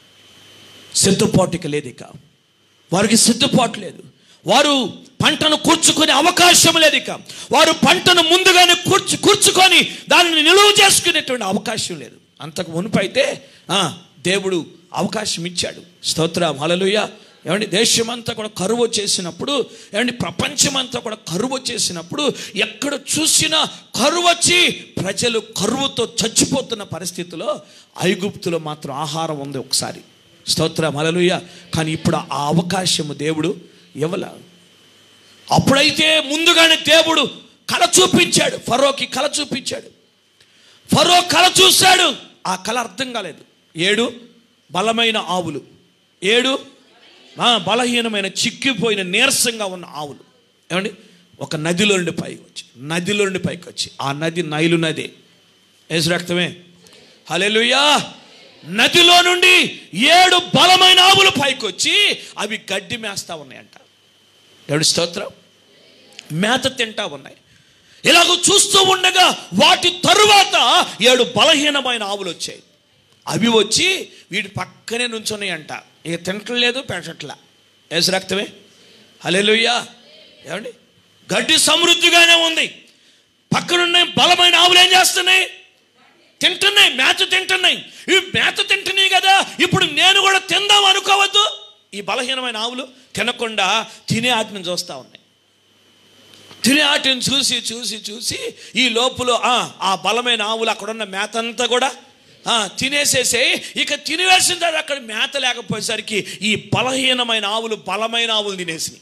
సిద్ధపాటుకి లేదు ఇక వారికి సిద్ధపాటు లేదు వారు పంటను కూర్చుకునే అవకాశం లేదు ఇక వారు పంటను ముందుగానే కూర్చు కూర్చుకొని దానిని నిలువ చేసుకునేటువంటి అవకాశం లేదు అంతకు మునుపు అయితే ఆ, దేవుడు అవకాశం ఇచ్చాడు స్తోత్రం హలలుయ ఏమండి దేశమంతా కూడా కరువు వచ్చేసినప్పుడు ఏమండి ప్రపంచమంతా కూడా కరువు వచ్చేసినప్పుడు ఎక్కడ చూసినా కరువు వచ్చి ప్రజలు కరువుతో చచ్చిపోతున్న పరిస్థితిలో ఐగుప్తులో మాత్రం ఆహారం ఉంది ఒకసారి స్తోత్రం హల్లెలూయా కానీ ఇప్పుడు ఆ అవకాశము దేవుడు ఇవ్వల అప్పుడైతే ముందుగానే దేవుడు కళ చూపించాడు ఫరోకి కళ చూపించాడు ఫరో కళ చూశాడు ఆ కళ అర్థం కాలేదు ఏడు బలమైన ఆవులు ఏడు ఆ, బలహీనమైన చిక్కిపోయిన నీరసంగా ఉన్న ఆవులు ఏమండి ఒక నదిలో నుండి పైకి వచ్చి నదిలో నుండి పైకి వచ్చి ఆ నది నైలు నదే ఏసు రక్తమే హల్లెలూయా నదిలో నుండి ఏడు బలమైన ఆవులు పైకి వచ్చి అవి గడ్డి మేస్తా ఉన్నాయంట దేవుడి స్తోత్రం మేత తింటా ఉన్నాయి ఇలాగ చూస్తూ ఉండగా వాటి తరువాత ఏడు బలహీనమైన ఆవులు వచ్చాయి అవి వచ్చి వీటి పక్కనే నుంచున్నాయంట ఇక తింటలేదు పెంచట్లా ఏసు రక్తమే హల్లెలూయా ఏమండి గడ్డి సమృద్ధిగానే ఉంది పక్కనున్న బలమైన ఆవులు ఏం చేస్తున్నాయి తింటున్నాయి మేత తింటున్నాయి ఇవి మేత తింటున్నాయి కదా ఇప్పుడు నేను కూడా తిందాం అనుకోవద్దు ఈ బలహీనమైన ఆవులు తినకుండా తినే ఆటను చూస్తూ ఉన్నాయి తినే ఆటను చూసి చూసి చూసి ఈ లోపల ఆ, ఆ బలమైన ఆవులు అక్కడ ఉన్న మేత అంతా కూడా ఆ, తినేసేసే ఇక తినివేసిన తర్వాత అక్కడ మేత లేకపోయేసరికి ఈ బలహీనమైన ఆవులు బలమైన ఆవులు తినేసినాయి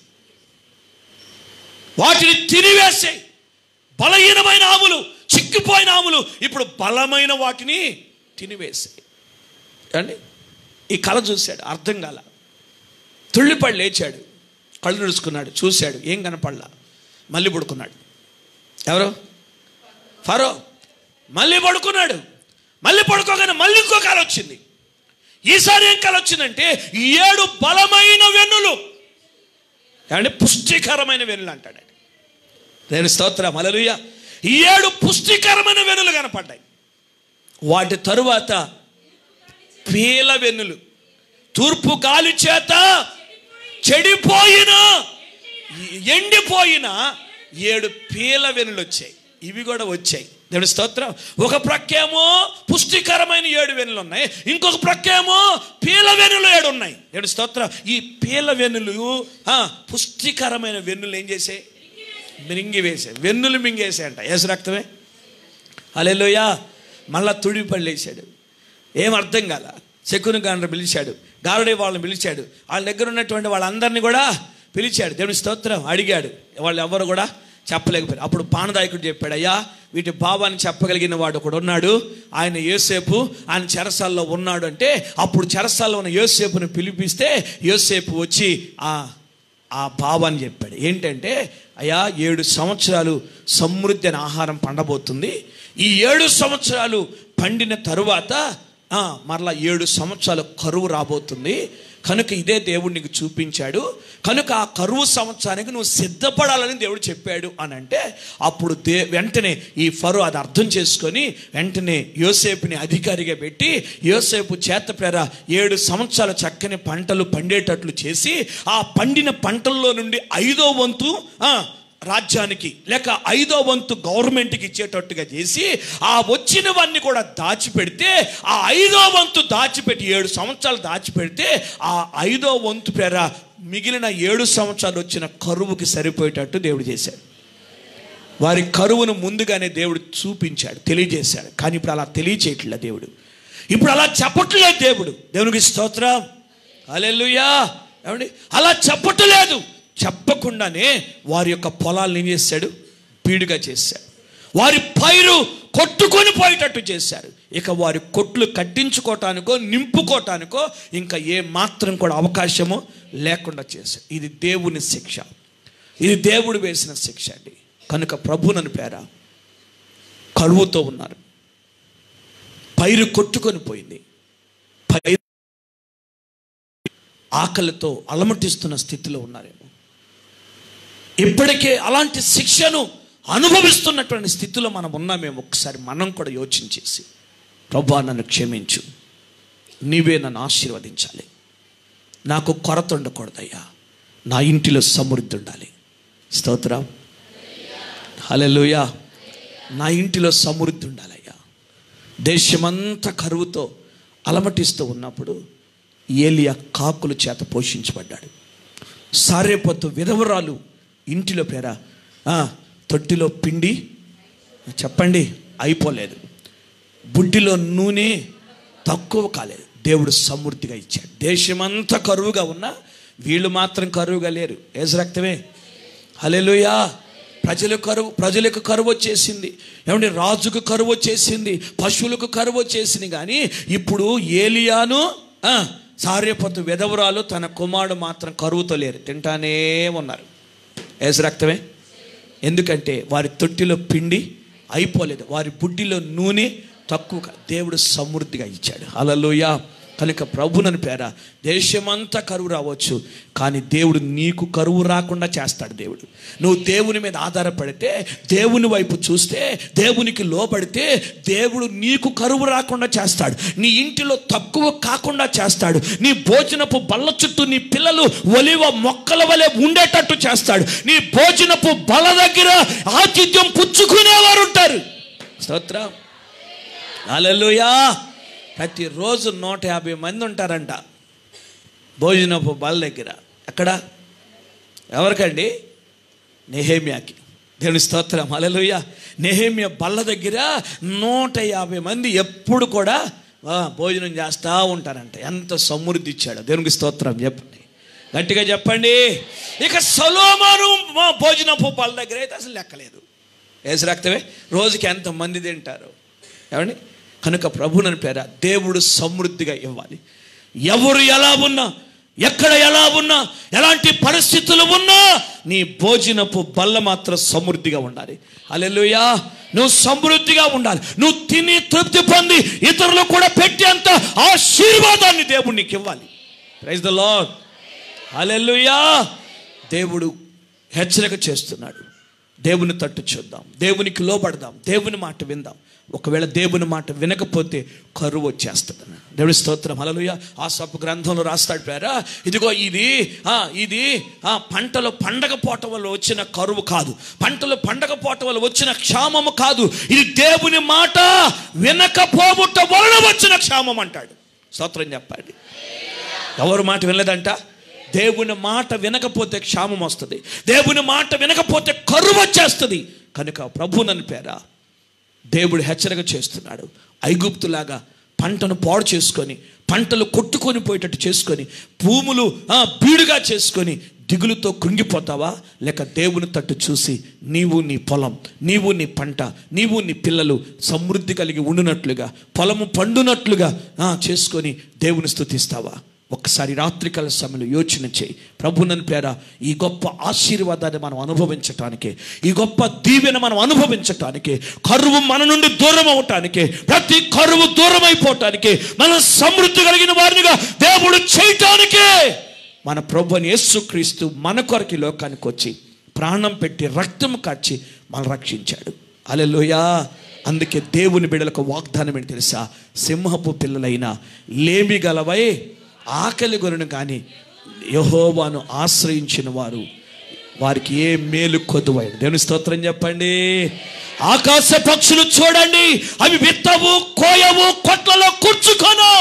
వాటిని తినివేసాయి బలహీనమైన ఆవులు చిక్కిపోయిన ఆవులు ఇప్పుడు బలమైన వాటిని తినివేసాయి అండి ఈ కళ చూశాడు అర్థం కాల తుళ్ళిపడి లేచాడు కళ్ళు నుడుచుకున్నాడు చూశాడు ఏం కనపడలా మళ్ళీ పడుకున్నాడు ఎవరు ఫరో మళ్ళీ పడుకున్నాడు మళ్ళీ పడుకోగానే మళ్ళీ ఇంకో కళ వచ్చింది ఈసారి ఏం కళ వచ్చిందంటే ఏడు బలమైన వెన్నులు అంటే పుష్టికరమైన వెన్నులు అంటాడు ఆయన. నేను స్తోత్రం అలలుయ ఏడు పుష్టికరమైన వెన్నులు కనపడ్డాయి వాటి తరువాత పీల వెన్నులు తూర్పు గాలి చేత చెడిపోయిన ఎండిపోయిన ఏడు పీల వెనులు వచ్చాయి ఇవి కూడా వచ్చాయి దేవుడి స్తోత్రం ఒక ప్రక్కేమో పుష్టికరమైన ఏడు వెనులు ఉన్నాయి ఇంకొక ప్రక్కేమో పీల వెనులు ఏడు ఉన్నాయి దేవుడి స్తోత్రం ఈ పీల వెనులు ఆ, పుష్టికరమైన వెన్నులు ఏం చేసాయి మింగి వేసాయి వెన్నులు మింగేసాయి అంట ఏసు రక్తమే అలెలోయా మళ్ళా తుడి పళ్ళేసాడు ఏం అర్థం కాల శకుని గారిని పిలిచాడు గారుడే వాళ్ళని పిలిచాడు వాళ్ళ దగ్గర ఉన్నటువంటి వాళ్ళందరినీ కూడా పిలిచాడు దేవుని స్తోత్రం అడిగాడు వాళ్ళు ఎవరు కూడా చెప్పలేకపోయారు అప్పుడు పానదాయకుడు చెప్పాడు అయ్యా వీటి భావాన్ని చెప్పగలిగిన వాడు ఒకడు ఉన్నాడు ఆయన యోసేపు ఆయన చెరసాల్లో ఉన్నాడు అంటే అప్పుడు చెరసాల్లో ఉన్న యోసేపుని పిలిపిస్తే యోసేపు వచ్చి ఆ ఆ భావాన్ని చెప్పాడు ఏంటంటే అయ్యా ఏడు సంవత్సరాలు సమృద్ధి అని ఆహారం పండబోతుంది ఈ ఏడు సంవత్సరాలు పండిన తరువాత ఆ, మరలా ఏడు సంవత్సరాలు కరువు రాబోతుంది కనుక ఇదే దేవుడు నీకు చూపించాడు కనుక ఆ కరువు సంవత్సరానికి నువ్వు సిద్ధపడాలని దేవుడు చెప్పాడు అని అంటే అప్పుడు దే వెంటనే ఈ ఫరో అది అర్థం చేసుకొని వెంటనే యోసేపుని అధికారిగా పెట్టి యోసేపు చేత పేర ఏడు సంవత్సరాల చక్కని పంటలు పండేటట్లు చేసి ఆ పండిన పంటల్లో నుండి ఐదో వంతు ఆ, రాజ్యానికి లేక ఐదో వంతు గవర్నమెంట్కి ఇచ్చేటట్టుగా చేసి ఆ వచ్చినవన్నీ కూడా దాచిపెడితే ఆ ఐదో వంతు దాచిపెట్టి ఏడు సంవత్సరాలు దాచిపెడితే ఆ ఐదో వంతు పేర మిగిలిన ఏడు సంవత్సరాలు వచ్చిన కరువుకి సరిపోయేటట్టు దేవుడు చేశాడు వారి కరువును ముందుగానే దేవుడు చూపించాడు తెలియజేశాడు కానీ ఇప్పుడు అలా తెలియచేయట్లే దేవుడు ఇప్పుడు అలా చెప్పట్లేదు దేవుడు దేవునికి స్తోత్రం అలెలుయా ఏమండి అలా చెప్పట్లేదు చెప్పకుండానే వారి యొక్క పొలాలను ఏం చేశాడు పీడుగా చేశాడు వారి పైరు కొట్టుకొని పోయేటట్టు చేశారు ఇక వారి కొట్లు కట్టించుకోవటానికో నింపుకోవటానికో ఇంకా ఏ మాత్రం కూడా అవకాశము లేకుండా చేశారు ఇది దేవుని శిక్ష ఇది దేవుడు వేసిన శిక్ష అండి కనుక ప్రభునని పేర కరువుతో ఉన్నారు పైరు కొట్టుకొని పోయింది పైరు ఆకలితో అలమటిస్తున్న స్థితిలో ఉన్నారేమో ఇప్పటికే అలాంటి శిక్షను అనుభవిస్తున్నటువంటి స్థితిలో మనం ఉన్నామేమో ఒకసారి మనం కూడా యోచించేసి ప్రభా నన్ను క్షమించు నీవే నన్ను ఆశీర్వదించాలి నాకు కొరత ఉండకూడదయ్యా నా ఇంటిలో సమృద్ధి ఉండాలి స్తోత్రం హల్లెలూయా నా ఇంటిలో సమృద్ధి ఉండాలయ్యా దేశమంతా కరువుతో అలమటిస్తూ ఉన్నప్పుడు ఏలియా కాకుల చేత పోషించబడ్డాడు సారేపొత్తు విధవరాలు ఇంటిలో పేర ఆ, తొట్టిలో పిండి చెప్పండి అయిపోలేదు బుడ్డిలో నూనె తక్కువ కాలేదు దేవుడు సమృద్ధిగా ఇచ్చాడు దేశమంతా కరువుగా ఉన్నా వీళ్ళు మాత్రం కరువుగా లేరు ఏసు రక్తమే హల్లెలూయా ప్రజలు కరువు ప్రజలకు కరువు వచ్చేసింది ఏమంటే రాజుకు కరువు వచ్చేసింది పశువులకు కరువు వచ్చేసింది కానీ ఇప్పుడు ఏలియాను ఆ, సార్యపత్తు విధవరాలు తన కుమారుడు మాత్రం కరువుతో లేరు తింటానే ఉన్నారు ఏసు రక్తమే ఎందుకంటే వారి తొట్టిలో పిండి అయిపోలేదు వారి బుడ్డిలో నూనె తక్కువ దేవుడు సమృద్ధిగా ఇచ్చాడు అలలోయ కనుక ప్రభునని పేర దేశమంతా కరువు రావచ్చు కానీ దేవుడు నీకు కరువు రాకుండా చేస్తాడు దేవుడు నువ్వు దేవుని మీద ఆధారపడితే దేవుని వైపు చూస్తే దేవునికి లోబడితే దేవుడు నీకు కరువు రాకుండా చేస్తాడు నీ ఇంటిలో తక్కువ కాకుండా చేస్తాడు నీ భోజనపు బల్ల చుట్టూ నీ పిల్లలు ఒలివ మొక్కల వలె ఉండేటట్టు చేస్తాడు నీ భోజనపు బల్ల దగ్గర ఆతిథ్యం పుచ్చుకునేవారు ఉంటారు స్తోత్రం అలలుయా ప్రతిరోజు నూట యాభై మంది ఉంటారంట భోజనపు బల్ల దగ్గర ఎక్కడ ఎవరికండి నెహేమియాకి దేవుని స్తోత్రం అలలుయ నెహేమియా బల్ల దగ్గర నూట యాభై మంది ఎప్పుడు కూడా ఆ, భోజనం చేస్తూ ఉంటారంట ఎంత సమృద్ధి ఇచ్చాడు దేవునికి స్తోత్రం చెప్పండి గట్టిగా చెప్పండి ఇక సలోమాను మా భోజనపు బల్ల దగ్గర అయితే అసలు లెక్కలేదు ఏసు రక్తమే రోజుకి ఎంతమంది తింటారు ఏమండి కనుక ప్రభునని పేర దేవుడు సమృద్ధిగా ఇవ్వాలి ఎవరు ఎలా ఉన్నా ఎక్కడ ఎలా ఉన్నా ఎలాంటి పరిస్థితులు ఉన్నా నీ భోజనపు బల్ల మాత్రం సమృద్ధిగా ఉండాలి అలెలుయా నువ్వు సమృద్ధిగా ఉండాలి నువ్వు తిని తృప్తి పొంది ఇతరులు కూడా పెట్టేంత ఆశీర్వాదాన్ని దేవుడు నీకు ఇవ్వాలి ప్రైజ్ ద లాడ్ హల్లెలూయా దేవుడు హెచ్చరిక చేస్తున్నాడు దేవుని తట్టు చూద్దాం దేవునికి లోబడదాం దేవుని మాట విందాం ఒకవేళ దేవుని మాట వినకపోతే కరువు వచ్చేస్తుంది దేవుడి స్తోత్రం హల్లెలూయా ఆ సబ్బు గ్రంథంలో రాస్తాడు పేరా ఇదిగో ఇది ఆ, ఇది ఆ, పంటలు పండగపోవటం వల్ల వచ్చిన కరువు కాదు పంటలు పండగపోవటం వల్ల వచ్చిన క్షామము కాదు ఇది దేవుని మాట వినకపోవుట వలన వచ్చిన క్షామం అంటాడు స్తోత్రం చెప్పండి ఎవరు మాట వినలేదంట దేవుని మాట వినకపోతే క్షామం వస్తుంది దేవుని మాట వినకపోతే కరువు వచ్చేస్తుంది కనుక ప్రభు నన్ను పేర దేవుడు హెచ్చరిక చేస్తున్నాడు ఐగుప్తులాగా పంటను పాడు చేసుకొని పంటలు కొట్టుకొని పోయేటట్టు చేసుకొని భూములు ఆ, బీడుగా చేసుకొని దిగులుతో కృంగిపోతావా లేక దేవుని తట్టు చూసి నీవు నీ పొలం నీవు నీ పంట నీవు నీ పిల్లలు సమృద్ధి కలిగి ఉండునట్లుగా పొలము పండునట్లుగా ఆ, చేసుకొని దేవుని స్తుతిస్తావా ఒక్కసారి రాత్రికాల సమయంలో యోచన చేయి ప్రభునని పేర ఈ గొప్ప ఆశీర్వాదాన్ని మనం అనుభవించటానికి ఈ గొప్ప దీవెన మనం అనుభవించటానికి కరువు మన నుండి దూరం అవటానికి ప్రతి కరువు దూరం అయిపోవటానికి మనం సమృద్ధి కలిగిన వారినిగా దేవుడు చేయటానికే మన ప్రభుని యేసుక్రీస్తు మన కొరకు ఈ లోకానికి వచ్చి ప్రాణం పెట్టి రక్తం కాచి మనం రక్షించాడు అలెలుయా అందుకే దేవుని బిడలకు వాగ్దానం ఏంటి తెలుసా సింహపు పిల్లలైన లేమి గలవై ఆకలి కొనను కానీ యహోవాను ఆశ్రయించిన వారు వారికి ఏ మేలు కొద్దువైన దేవుని స్తోత్రం చెప్పండి ఆకాశ పక్షులు చూడండి అవి విత్తవు కోయవు కొట్లలో కూర్చుకోను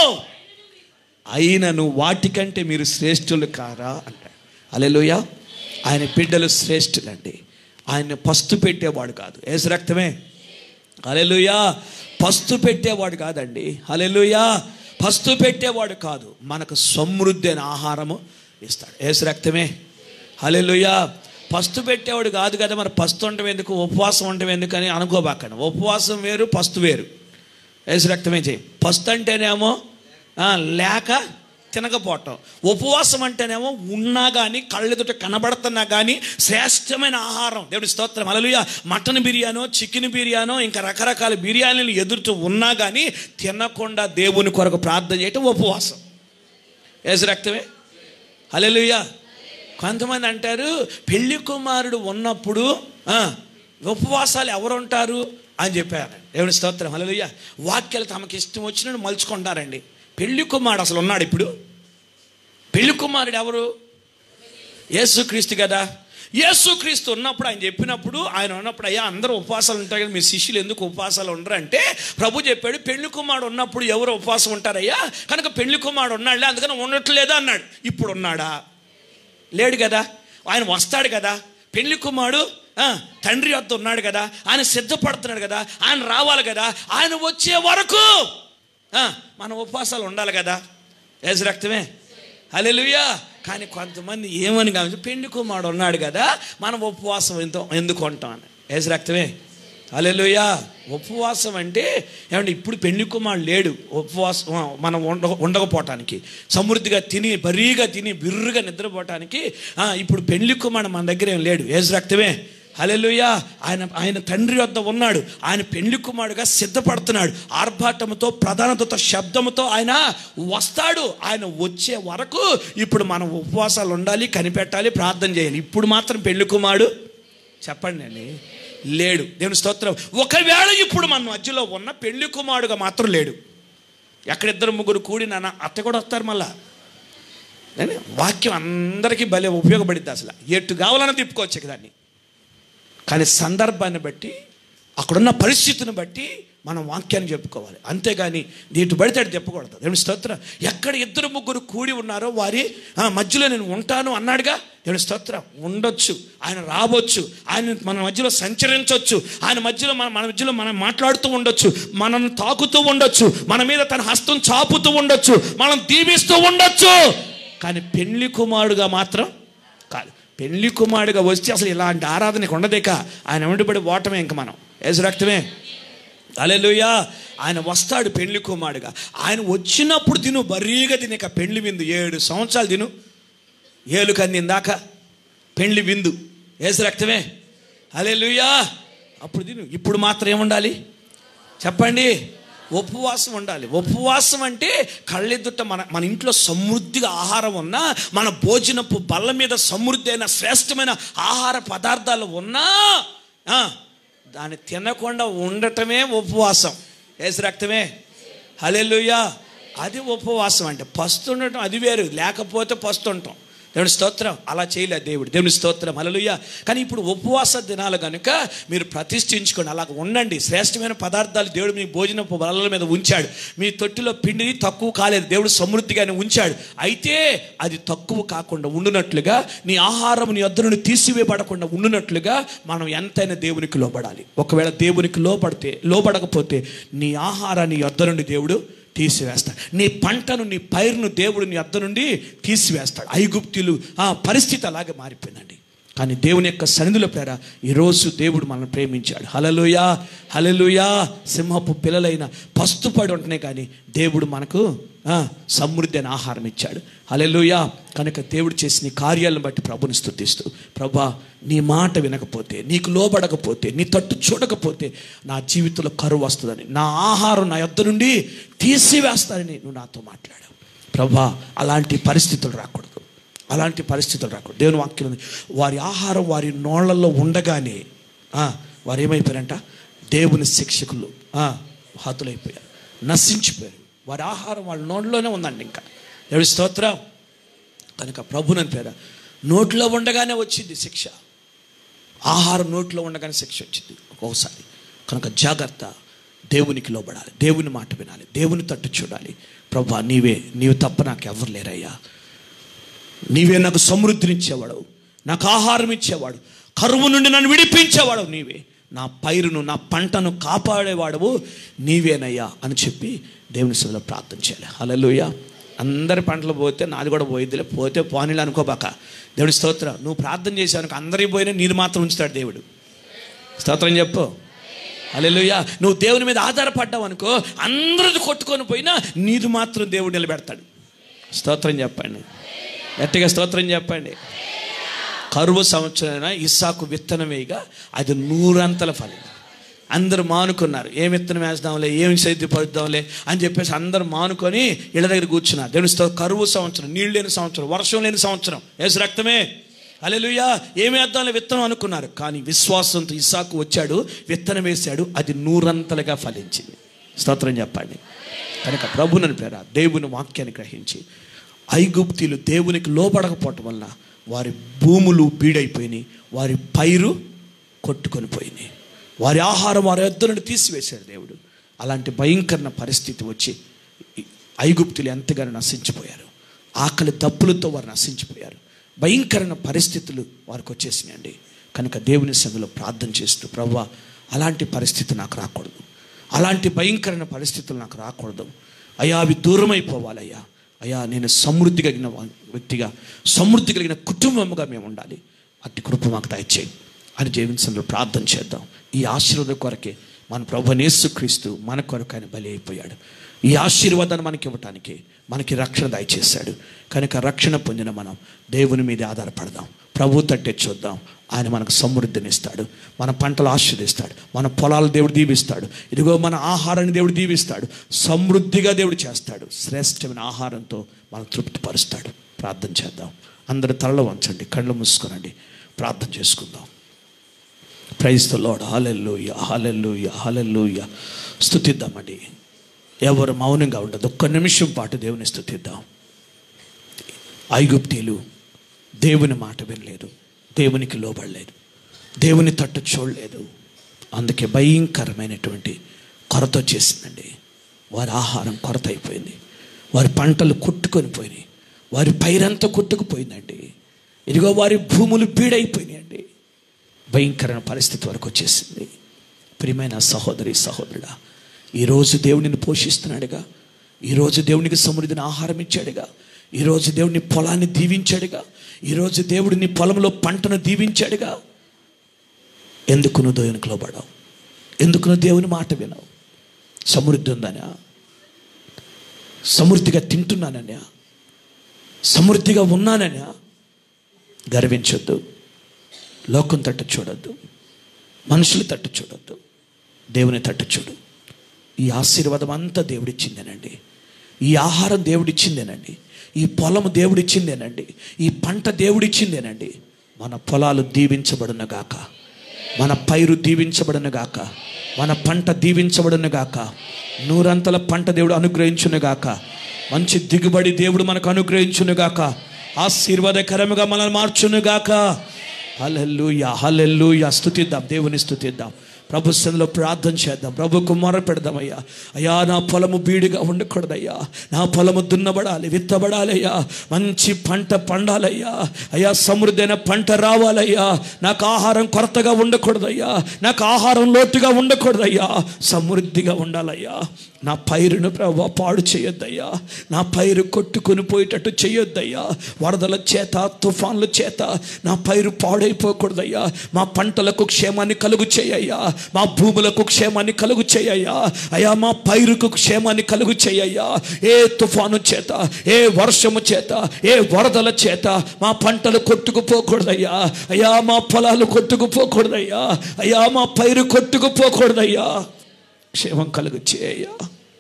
అయినను వాటికంటే మీరు శ్రేష్ఠులు కారా అంటాడు అలెలుయ ఆయన బిడ్డలు శ్రేష్ఠులండి ఆయన పస్తు పెట్టేవాడు కాదు ఏసు రక్తమే అలెలుయా పస్తు పెట్టేవాడు కాదండి అలెలుయా పస్తు పెట్టేవాడు కాదు మనకు సమృద్ధి అయిన ఆహారము ఇస్తాడు ఏసు రక్తమే హలెలుయా పస్తు పెట్టేవాడు కాదు కదా మరి పస్తు ఉండటం ఎందుకు ఉపవాసం ఉండటం ఎందుకు అని అనుకోబాకండి ఉపవాసం వేరు పస్తు వేరు ఏసు రక్తమే చేయి పస్తు అంటేనేమో ఆ, లేక తినకపోవటం ఉపవాసం అంటేనేమో ఉన్నా కానీ కళ్ళెదుట కనబడుతున్నా కానీ శ్రేష్టమైన ఆహారం దేవుడి స్తోత్రం అలలుయ మటన్ బిర్యానో చికెన్ బిర్యానో ఇంకా రకరకాల బిర్యానీలు ఎదురుతూ ఉన్నా కానీ తినకుండా దేవుని కొరకు ప్రార్థన చేయటం ఉపవాసం ఏసు రక్తమే హల్లెలూయా కొంతమంది అంటారు పెళ్లి కుమారుడు ఉన్నప్పుడు ఆ, ఉపవాసాలు ఎవరు ఉంటారు అని చెప్పారు దేవుని స్తోత్రం హల్లెలూయా వాక్యాలు తమకి ఇష్టం వచ్చినట్టు మలుచుకుంటారండి పెళ్లి కుమారుడు అసలు ఉన్నాడు ఇప్పుడు పెళ్లి కుమారుడు ఎవరు యేసుక్రీస్తు కదా యేసుక్రీస్తు ఉన్నప్పుడు ఆయన చెప్పినప్పుడు ఆయన ఉన్నప్పుడు అయ్యా అందరూ ఉపవాసాలు ఉంటారు కదా మీ శిష్యులు ఎందుకు ఉపవాసాలు ఉండరు అంటే ప్రభు చెప్పాడు పెళ్లి కుమారుడు ఉన్నప్పుడు ఎవరు ఉపవాసం ఉంటారయ్యా కనుక పెళ్లి కుమారుడు ఉన్నాడులే అందుకని ఉండట్లేదా అన్నాడు ఇప్పుడు ఉన్నాడా లేడు కదా ఆయన వస్తాడు కదా పెళ్లి కుమారుడు ఆ, తండ్రి వద్ద ఉన్నాడు కదా ఆయన సిద్ధపడుతున్నాడు కదా ఆయన రావాలి కదా ఆయన వచ్చే వరకు ఆ, మన ఉపవాసాలు ఉండాలి కదా ఏసు రక్తమే హల్లెలూయా కానీ కొంతమంది ఏమని కాదు పెళ్లి కుమారుడు ఉన్నాడు కదా మనం ఉపవాసం ఎంతో ఎందుకు ఉంటాం అని ఏసు రక్తమే హల్లెలూయా ఉపవాసం అంటే ఏమంటే ఇప్పుడు పెళ్లి కుమారుడు లేడు ఉపవాసం ఆ, మనం ఉండ ఉండకపోవటానికి సమృద్ధిగా తిని బరీగా తిని బిర్రుగా నిద్రపోవటానికి ఆ, ఇప్పుడు పెళ్లి కుమారుడు మన దగ్గర ఏం లేడు ఏసు రక్తమే హల్లెలూయా ఆయన ఆయన తండ్రి వద్ద ఉన్నాడు ఆయన పెళ్లి కుమారుడుగా సిద్ధపడుతున్నాడు ఆర్భాటముతో ప్రధానతతో శబ్దముతో ఆయన వస్తాడు ఆయన వచ్చే వరకు ఇప్పుడు మనం ఉపవాసాలు ఉండాలి కనిపెట్టాలి ప్రార్థన చేయాలి ఇప్పుడు మాత్రం పెళ్లి కుమారుడు చెప్పండి అండి లేడు దేవుని స్తోత్రం ఒకవేళ ఇప్పుడు మన మధ్యలో ఉన్న పెళ్లి కుమారుడుగా మాత్రం లేడు ఎక్కడ ఇద్దరు ముగ్గురు కూడి నాన్న అత్త కూడా వస్తారు మళ్ళా కానీ వాక్యం అందరికీ భలే ఉపయోగపడింది అసలు ఎటు కావాలన్నా తిప్పుకోవచ్చు ఇక దాన్ని కానీ సందర్భాన్ని బట్టి అక్కడున్న పరిస్థితిని బట్టి మనం వాక్యాన్ని చెప్పుకోవాలి అంతేగాని నీటి పడితే అటు చెప్పకూడదు దేవుని స్తోత్రం ఎక్కడ ఇద్దరు ముగ్గురు కూడి ఉన్నారో వారి ఆ, మధ్యలో నేను ఉంటాను అన్నాడుగా దేవుని స్తోత్రం ఉండొచ్చు ఆయన రావచ్చు ఆయన మన మధ్యలో సంచరించవచ్చు ఆయన మధ్యలో మన మన మధ్యలో మనం మాట్లాడుతూ ఉండొచ్చు మనల్ని తాకుతూ ఉండొచ్చు మన మీద తన హస్తం చాపుతూ ఉండొచ్చు మనం దీవిస్తూ ఉండొచ్చు కానీ పెళ్లి కుమారుడుగా మాత్రం కాదు పెళ్లి కుమారుడుగా వచ్చి అసలు ఇలాంటి ఆరాధనకు ఉండదేక ఆయన వెంటబడి ఓటమే ఇంక మనం ఏసు రక్తమే అలెలుయా ఆయన వస్తాడు పెళ్లి కుమారుడుగా ఆయన వచ్చినప్పుడు తిను బరీగా తినక పెళ్లి విందు ఏడు సంవత్సరాలు తిను ఏలు కందిందాక పెళ్లి విందు ఏసు రక్తమే అలెలుయా అప్పుడు తిను ఇప్పుడు మాత్రం ఏముండాలి చెప్పండి ఉపవాసం ఉండాలి ఉపవాసం అంటే కళ్ళెదుట మన మన ఇంట్లో సమృద్ధిగా ఆహారం ఉన్నా మన భోజనపు బల్ల మీద సమృద్ధి అయిన శ్రేష్టమైన ఆహార పదార్థాలు ఉన్నా ఆ, దాన్ని తినకుండా ఉండటమే ఉపవాసం ఏసు రక్తమే హలెలుయా అది ఉపవాసం అంటే పస్తు ఉండటం అది వేరు లేకపోతే పస్తు ఉంటాం దేవుని స్తోత్రం అలా చేయలేదు దేవుడు దేవుని స్తోత్రం హల్లెలూయా కానీ ఇప్పుడు ఉపవాస దినాలు కనుక మీరు ప్రతిష్ఠించుకోండి అలా ఉండండి శ్రేష్టమైన పదార్థాలు దేవుడు మీ భోజనపు బలల మీద ఉంచాడు మీ తొట్టిలో పిండిని తక్కువ కాలేదు దేవుడు సమృద్ధిగానే ఉంచాడు అయితే అది తక్కువ కాకుండా ఉండునట్లుగా నీ ఆహారం నీ వద్ద నుండి తీసివేయబడకుండా ఉండునట్లుగా మనం ఎంతైనా దేవునికి లోబడాలి ఒకవేళ దేవునికి లోపడితే లోబడకపోతే నీ ఆహారాన్ని వద్ద నుండి దేవుడు తీసివేస్తాడు నీ పంటను నీ పైరును దేవుడు నీ అద్ద నుండి తీసివేస్తాడు ఐగుప్తులు ఆ పరిస్థితి అలాగే మారిపోయిందండి కానీ దేవుని యొక్క సన్నిధిలో పేర ఈరోజు దేవుడు మనల్ని ప్రేమించాడు హలలుయా హలలుయా సింహపు పిల్లలైన పస్తుపడి ఉంటేనే కానీ దేవుడు మనకు ఆ, సమృద్ధి అయిన ఆహారం ఇచ్చాడు హలలుయా కనుక దేవుడు చేసిన ఈ కార్యాలను బట్టి ప్రభుని స్తుతిస్తూ ప్రభా నీ మాట వినకపోతే నీకు లోబడకపోతే నీ తట్టు చూడకపోతే నా జీవితంలో కరువు వస్తుందని నా ఆహారం నా యొద్ద నుండి తీసివేస్తానని నువ్వు నాతో మాట్లాడావు ప్రభా అలాంటి పరిస్థితులు రాకూడదు అలాంటి పరిస్థితులు రాకూడదు దేవుని వాక్యం ఉంది వారి ఆహారం వారి నోళ్లలో ఉండగానే ఆ, వారు ఏమైపోయారంట దేవుని శిక్షకులు ఆ, హతులైపోయారు నశించిపోయారు వారి ఆహారం వాళ్ళ నోట్లోనే ఉందండి ఇంకా దేవుడి స్తోత్రం కనుక ప్రభునని పేర నోట్లో ఉండగానే వచ్చింది శిక్ష ఆహారం నోట్లో ఉండగానే శిక్ష వచ్చింది ఒక్కోసారి కనుక జాగ్రత్త దేవునికి లోబడాలి దేవుని మాట వినాలి దేవుని తట్టు చూడాలి ప్రభా నీవే నీవు తప్ప నాకు ఎవరు లేరయ్యా నీవే నాకు సమృద్ధినిచ్చేవాడు నాకు ఆహారం ఇచ్చేవాడు కరువు నుండి నన్ను విడిపించేవాడు నీవే నా పైరును నా పంటను కాపాడేవాడవు నీవేనయ్యా అని చెప్పి దేవుని సభలో ప్రార్థన చేయాలి హల్లెలూయా అందరి పంటలు పోతే నాది కూడా పోయిద్దిలే పోతే పోనీలు అనుకోబాక దేవుడి స్తోత్రం నువ్వు ప్రార్థన చేసావు అందరికి పోయినా నీది మాత్రం ఉంచుతాడు దేవుడు స్తోత్రం చెప్పు హల్లెలూయా నువ్వు దేవుని మీద ఆధారపడ్డావు అనుకో అందరిది కొట్టుకొని పోయినా నీది మాత్రం దేవుడు నిలబెడతాడు స్తోత్రం చెప్పండి గట్టిగా స్తోత్రం చెప్పండి కరువు సంవత్సరమైన ఇస్సాకు విత్తనం వేయగా అది నూరంతల ఫలం అందరూ మానుకున్నారు ఏం విత్తనం వేద్దాంలే ఏం సేద్యపడుద్దాంలే అని చెప్పేసి అందరూ మానుకొని ఇళ్ళ దగ్గర కూర్చున్నారు దేవుని స్తోత్రం కరువు సంవత్సరం నీళ్ళు లేని సంవత్సరం వర్షం లేని సంవత్సరం ఏసు రక్తమే అలెలుయా ఏమి వేద్దాంలే విత్తనం అనుకున్నారు కానీ విశ్వాసంతో ఇస్సాకు వచ్చాడు విత్తనం వేశాడు అది నూరంతలుగా ఫలించింది స్తోత్రం చెప్పండి కనుక ప్రభునని పేర దేవుని వాక్యాన్ని గ్రహించి ఐగుప్తీలు దేవునికి లోబడకపోవటం వలన వారి భూములు బీడైపోయినాయి వారి పైరు కొట్టుకొని పోయినాయి వారి ఆహారం వారి యొద్ద నుండి తీసివేశాడు దేవుడు అలాంటి భయంకరణ పరిస్థితి వచ్చి ఈ ఐగుప్తులు ఎంతగానో నశించిపోయారు ఆకలి దప్పులతో వారు నశించిపోయారు భయంకరమైన పరిస్థితులు వారికి వచ్చేసినాయండి కనుక దేవుని సభలో ప్రార్థన చేస్తూ ప్రవ్వా అలాంటి పరిస్థితి నాకు రాకూడదు అలాంటి భయంకరమైన పరిస్థితులు నాకు రాకూడదు అయ్యా అవి దూరం అయిపోవాలయ్యా అయ్యా నేను సమృద్ధి కలిగిన వా- వ్యక్తిగా సమృద్ధి కలిగిన కుటుంబముగా మేము ఉండాలి అట్టి కృప మాకు దయచేయి అని జీవించడంలో ప్రార్థన చేద్దాం ఈ ఆశీర్వాదం కొరకే మన ప్రభు యేసుక్రీస్తు మన కొరకు ఆయన బలి అయిపోయాడు ఈ ఆశీర్వాదాన్ని మనకి ఇవ్వటానికి మనకి రక్షణ దయచేశాడు కనుక రక్షణ పొందిన మనం దేవుని మీద ఆధారపడదాం ప్రభు తట్టే చూద్దాం ఆయన మనకు సమృద్ధిని ఇస్తాడు మన పంటలు ఆశీర్దిస్తాడు మన పొలాలు దేవుడు దీవిస్తాడు ఇదిగో మన ఆహారాన్ని దేవుడు దీవిస్తాడు సమృద్ధిగా దేవుడు చేస్తాడు శ్రేష్టమైన ఆహారంతో మనం తృప్తిపరుస్తాడు ప్రార్థన చేద్దాం అందరు తలలో వంచండి కళ్ళు మూసుకోనండి ప్రార్థన చేసుకుందాం praise the Lord hallelujah hallelujah hallelujah స్థుతిద్దామండి ఎవరు మౌనంగా ఉండదు ఒక్క నిమిషం పాటు దేవుని స్థుతిద్దాం ఐగుప్తీలు దేవుని మాట వినలేదు దేవునికి లోబడలేదు దేవుని తట్టు చూడలేదు అందుకే భయంకరమైనటువంటి కొరత వచ్చేసిందండి వారి ఆహారం కొరత అయిపోయింది వారి పంటలు కొట్టుకొని పోయినాయి వారి పైరంతా కొట్టుకుపోయిందండి ఇదిగో వారి భూములు బీడైపోయినాయండి భయంకరమైన పరిస్థితి వరకు వచ్చేసింది ప్రియమైన సహోదరి సహోదరుడా ఈరోజు దేవుడిని పోషిస్తున్నాడుగా ఈరోజు దేవునికి సమృద్ధిని ఆహారం ఇచ్చాడుగా ఈరోజు దేవుడిని పొలాన్ని దీవించాడుగా ఈరోజు దేవుడు నీ పొలంలో పంటను దీవించాడుగా ఎందుకు నువ్వు దేవునికి లోబడావు ఎందుకు నువ్వు దేవుని మాట వినావు సమృద్ధి ఉందనా సమృద్ధిగా తింటున్నానన్నా సమృద్ధిగా ఉన్నానన్నా గర్వించొద్దు లోకం తట్టు చూడొద్దు మనుషుల తట్టు చూడొద్దు దేవుని తట్టు చూడు ఈ ఆశీర్వాదం అంతా దేవుడిచ్చిందేనండి ఈ ఆహారం దేవుడిచ్చిందేనండి ఈ పొలం దేవుడిచ్చిందేనండి ఈ పంట దేవుడిచ్చిందేనండి మన పొలాలు దీవించబడును గాక మన పైరు దీవించబడును గాక మన పంట దీవించబడును గాక నూరంతల పంట దేవుడు అనుగ్రహించును గాక మంచి దిగుబడి దేవుడు మనకు అనుగ్రహించును గాక ఆశీర్వాదకరముగా మనల్ని మార్చును గాక హల్లెలూయా హల్లెలూయా స్తుతిద్దాం దేవుని స్తుతిద్దాం ప్రభు సన్నిధిలో ప్రార్థన చేద్దాం ప్రభుకు మొర పెడదామయ్యా అయ్యా నా పొలము బీడిగా ఉండకూడదయ్యా నా పొలము దున్నబడాలి విత్తబడాలి అయ్యా మంచి పంట పండాలయ్యా అయ్యా సమృద్ధైన పంట రావాలయ్యా నాకు ఆహారం కొరతగా ఉండకూడదయ్యా నాకు ఆహారం లోటుగా ఉండకూడదయ్యా సమృద్ధిగా ఉండాలయ్యా నా పైరును ప్రభా పాడు చేయొద్దయ్యా నా పైరు కొట్టుకొని పోయేటట్టు చేయొద్దయ్యా వరదల చేత తుఫాన్ల చేత నా పైరు పాడైపోకూడదయ్యా మా పంటలకు క్షేమాన్ని కలుగు చేయయ్యా మా భూములకు క్షేమాన్ని కలుగు చేయయ్యా అయ్యా మా పైరుకు క్షేమాన్ని కలుగు చేయయ్యా ఏ తుఫాను చేత ఏ వర్షము చేత ఏ వరదల చేత మా పంటలు కొట్టుకుపోకూడదయ్యా అయ్యా మా పొలాలు కొట్టుకుపోకూడదయ్యా అయ్యా మా పైరు కొట్టుకుపోకూడదయ్యా క్షేమం కలుగు చేయ్యా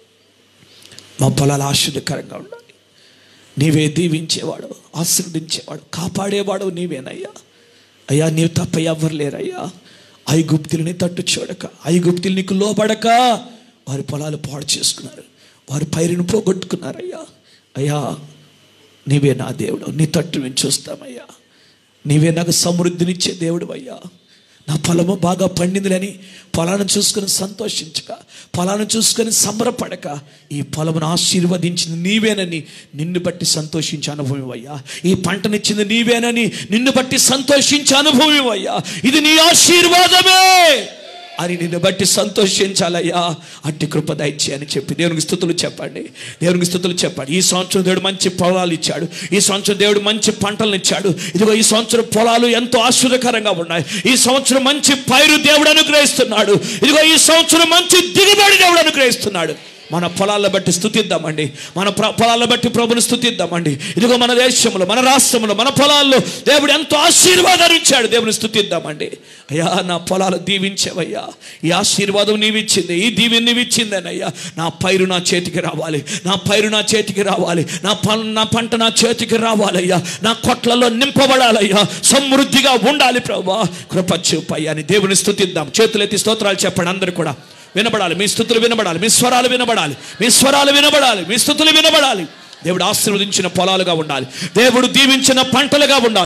మా పొలాలు ఆశ్చర్యకరంగా ఉండాలి నీవే దీవించేవాడు ఆశీర్వదించేవాడు కాపాడేవాడు నీవేనయ్యా అయ్యా నీవు తప్ప ఎవ్వరు లేరయ్యా ఐగుప్తుల్ని తట్టు చూడక ఐగుప్తులు నీకు లోబడక వారి పొలాలు పాడు చేసుకున్నారు వారి పైరును పోగొట్టుకున్నారయ్యా అయ్యా నీవే నా దేవుడు నీ తట్టు మేము చూస్తామయ్యా నీవే నాకు సమృద్ధినిచ్చే దేవుడు అయ్యా నా పొలము బాగా పండిందిలని పొలాన్ని చూసుకొని సంతోషించక పొలాన్ని చూసుకొని సంబరపడక ఈ పొలమును ఆశీర్వదించింది నీవేనని నిన్ను బట్టి సంతోషించే అనుభవం అయ్యా ఈ పంటనిచ్చింది నీవేనని నిన్ను బట్టి సంతోషించే అనుభవం అయ్యా ఇది నీ ఆశీర్వాదమే అని నిన్ను బట్టి సంతోషించాలయ్యా అట్టి కృప దయచే అని చెప్పి దేవునికి స్థుతులు చెప్పండి దేవునికి స్థుతులు చెప్పండి ఈ సంవత్సరం దేవుడు మంచి పొలాలు ఇచ్చాడు ఈ సంవత్సరం దేవుడు మంచి పంటలను ఇచ్చాడు ఇదిగో ఈ సంవత్సరం పొలాలు ఎంతో ఆశ్చర్యకరంగా ఉన్నాయి ఈ సంవత్సరం మంచి పైరు దేవుడు అనుగ్రహిస్తున్నాడు ఇదిగో ఈ సంవత్సరం మంచి దిగుబడి దేవుడు అనుగ్రహిస్తున్నాడు మన పొలాలను బట్టి స్థుతిద్దామండి మన ప్ర- పొలాలను బట్టి ప్రభుని స్థుతిద్దామండి ఇదిగో మన దేశంలో మన రాష్ట్రంలో మన పొలాల్లో దేవుడు ఎంతో ఆశీర్వాదాన్ని ఇచ్చాడు దేవుని స్థుతిద్దామండి అయ్యా నా పొలాలు దీవించేవయ్యా ఈ ఆశీర్వాదం నీవిచ్చింది ఈ దీవెన నీవిచ్చిందనయ్యా నా పైరు నా చేతికి రావాలి నా పైరు నా చేతికి రావాలి నా పం నా పంట నా చేతికి రావాలయ్యా నా కొట్లలో నింపబడాలయ్యా సమృద్ధిగా ఉండాలి ప్రభా కృప చూపయ్యా అని దేవుని స్థుతిద్దాం చేతులెత్తి స్తోత్రాలు చెప్పండి అందరు కూడా వినబడాలి మీ స్థుతులు వినబడాలి మీ స్వరాలు వినబడాలి మీ స్వరాలు వినబడాలి మీ స్థుతులు వినబడాలి దేవుడు ఆశీర్వదించిన పొలాలుగా ఉండాలి దేవుడు దీవించిన పంటలుగా ఉండాలి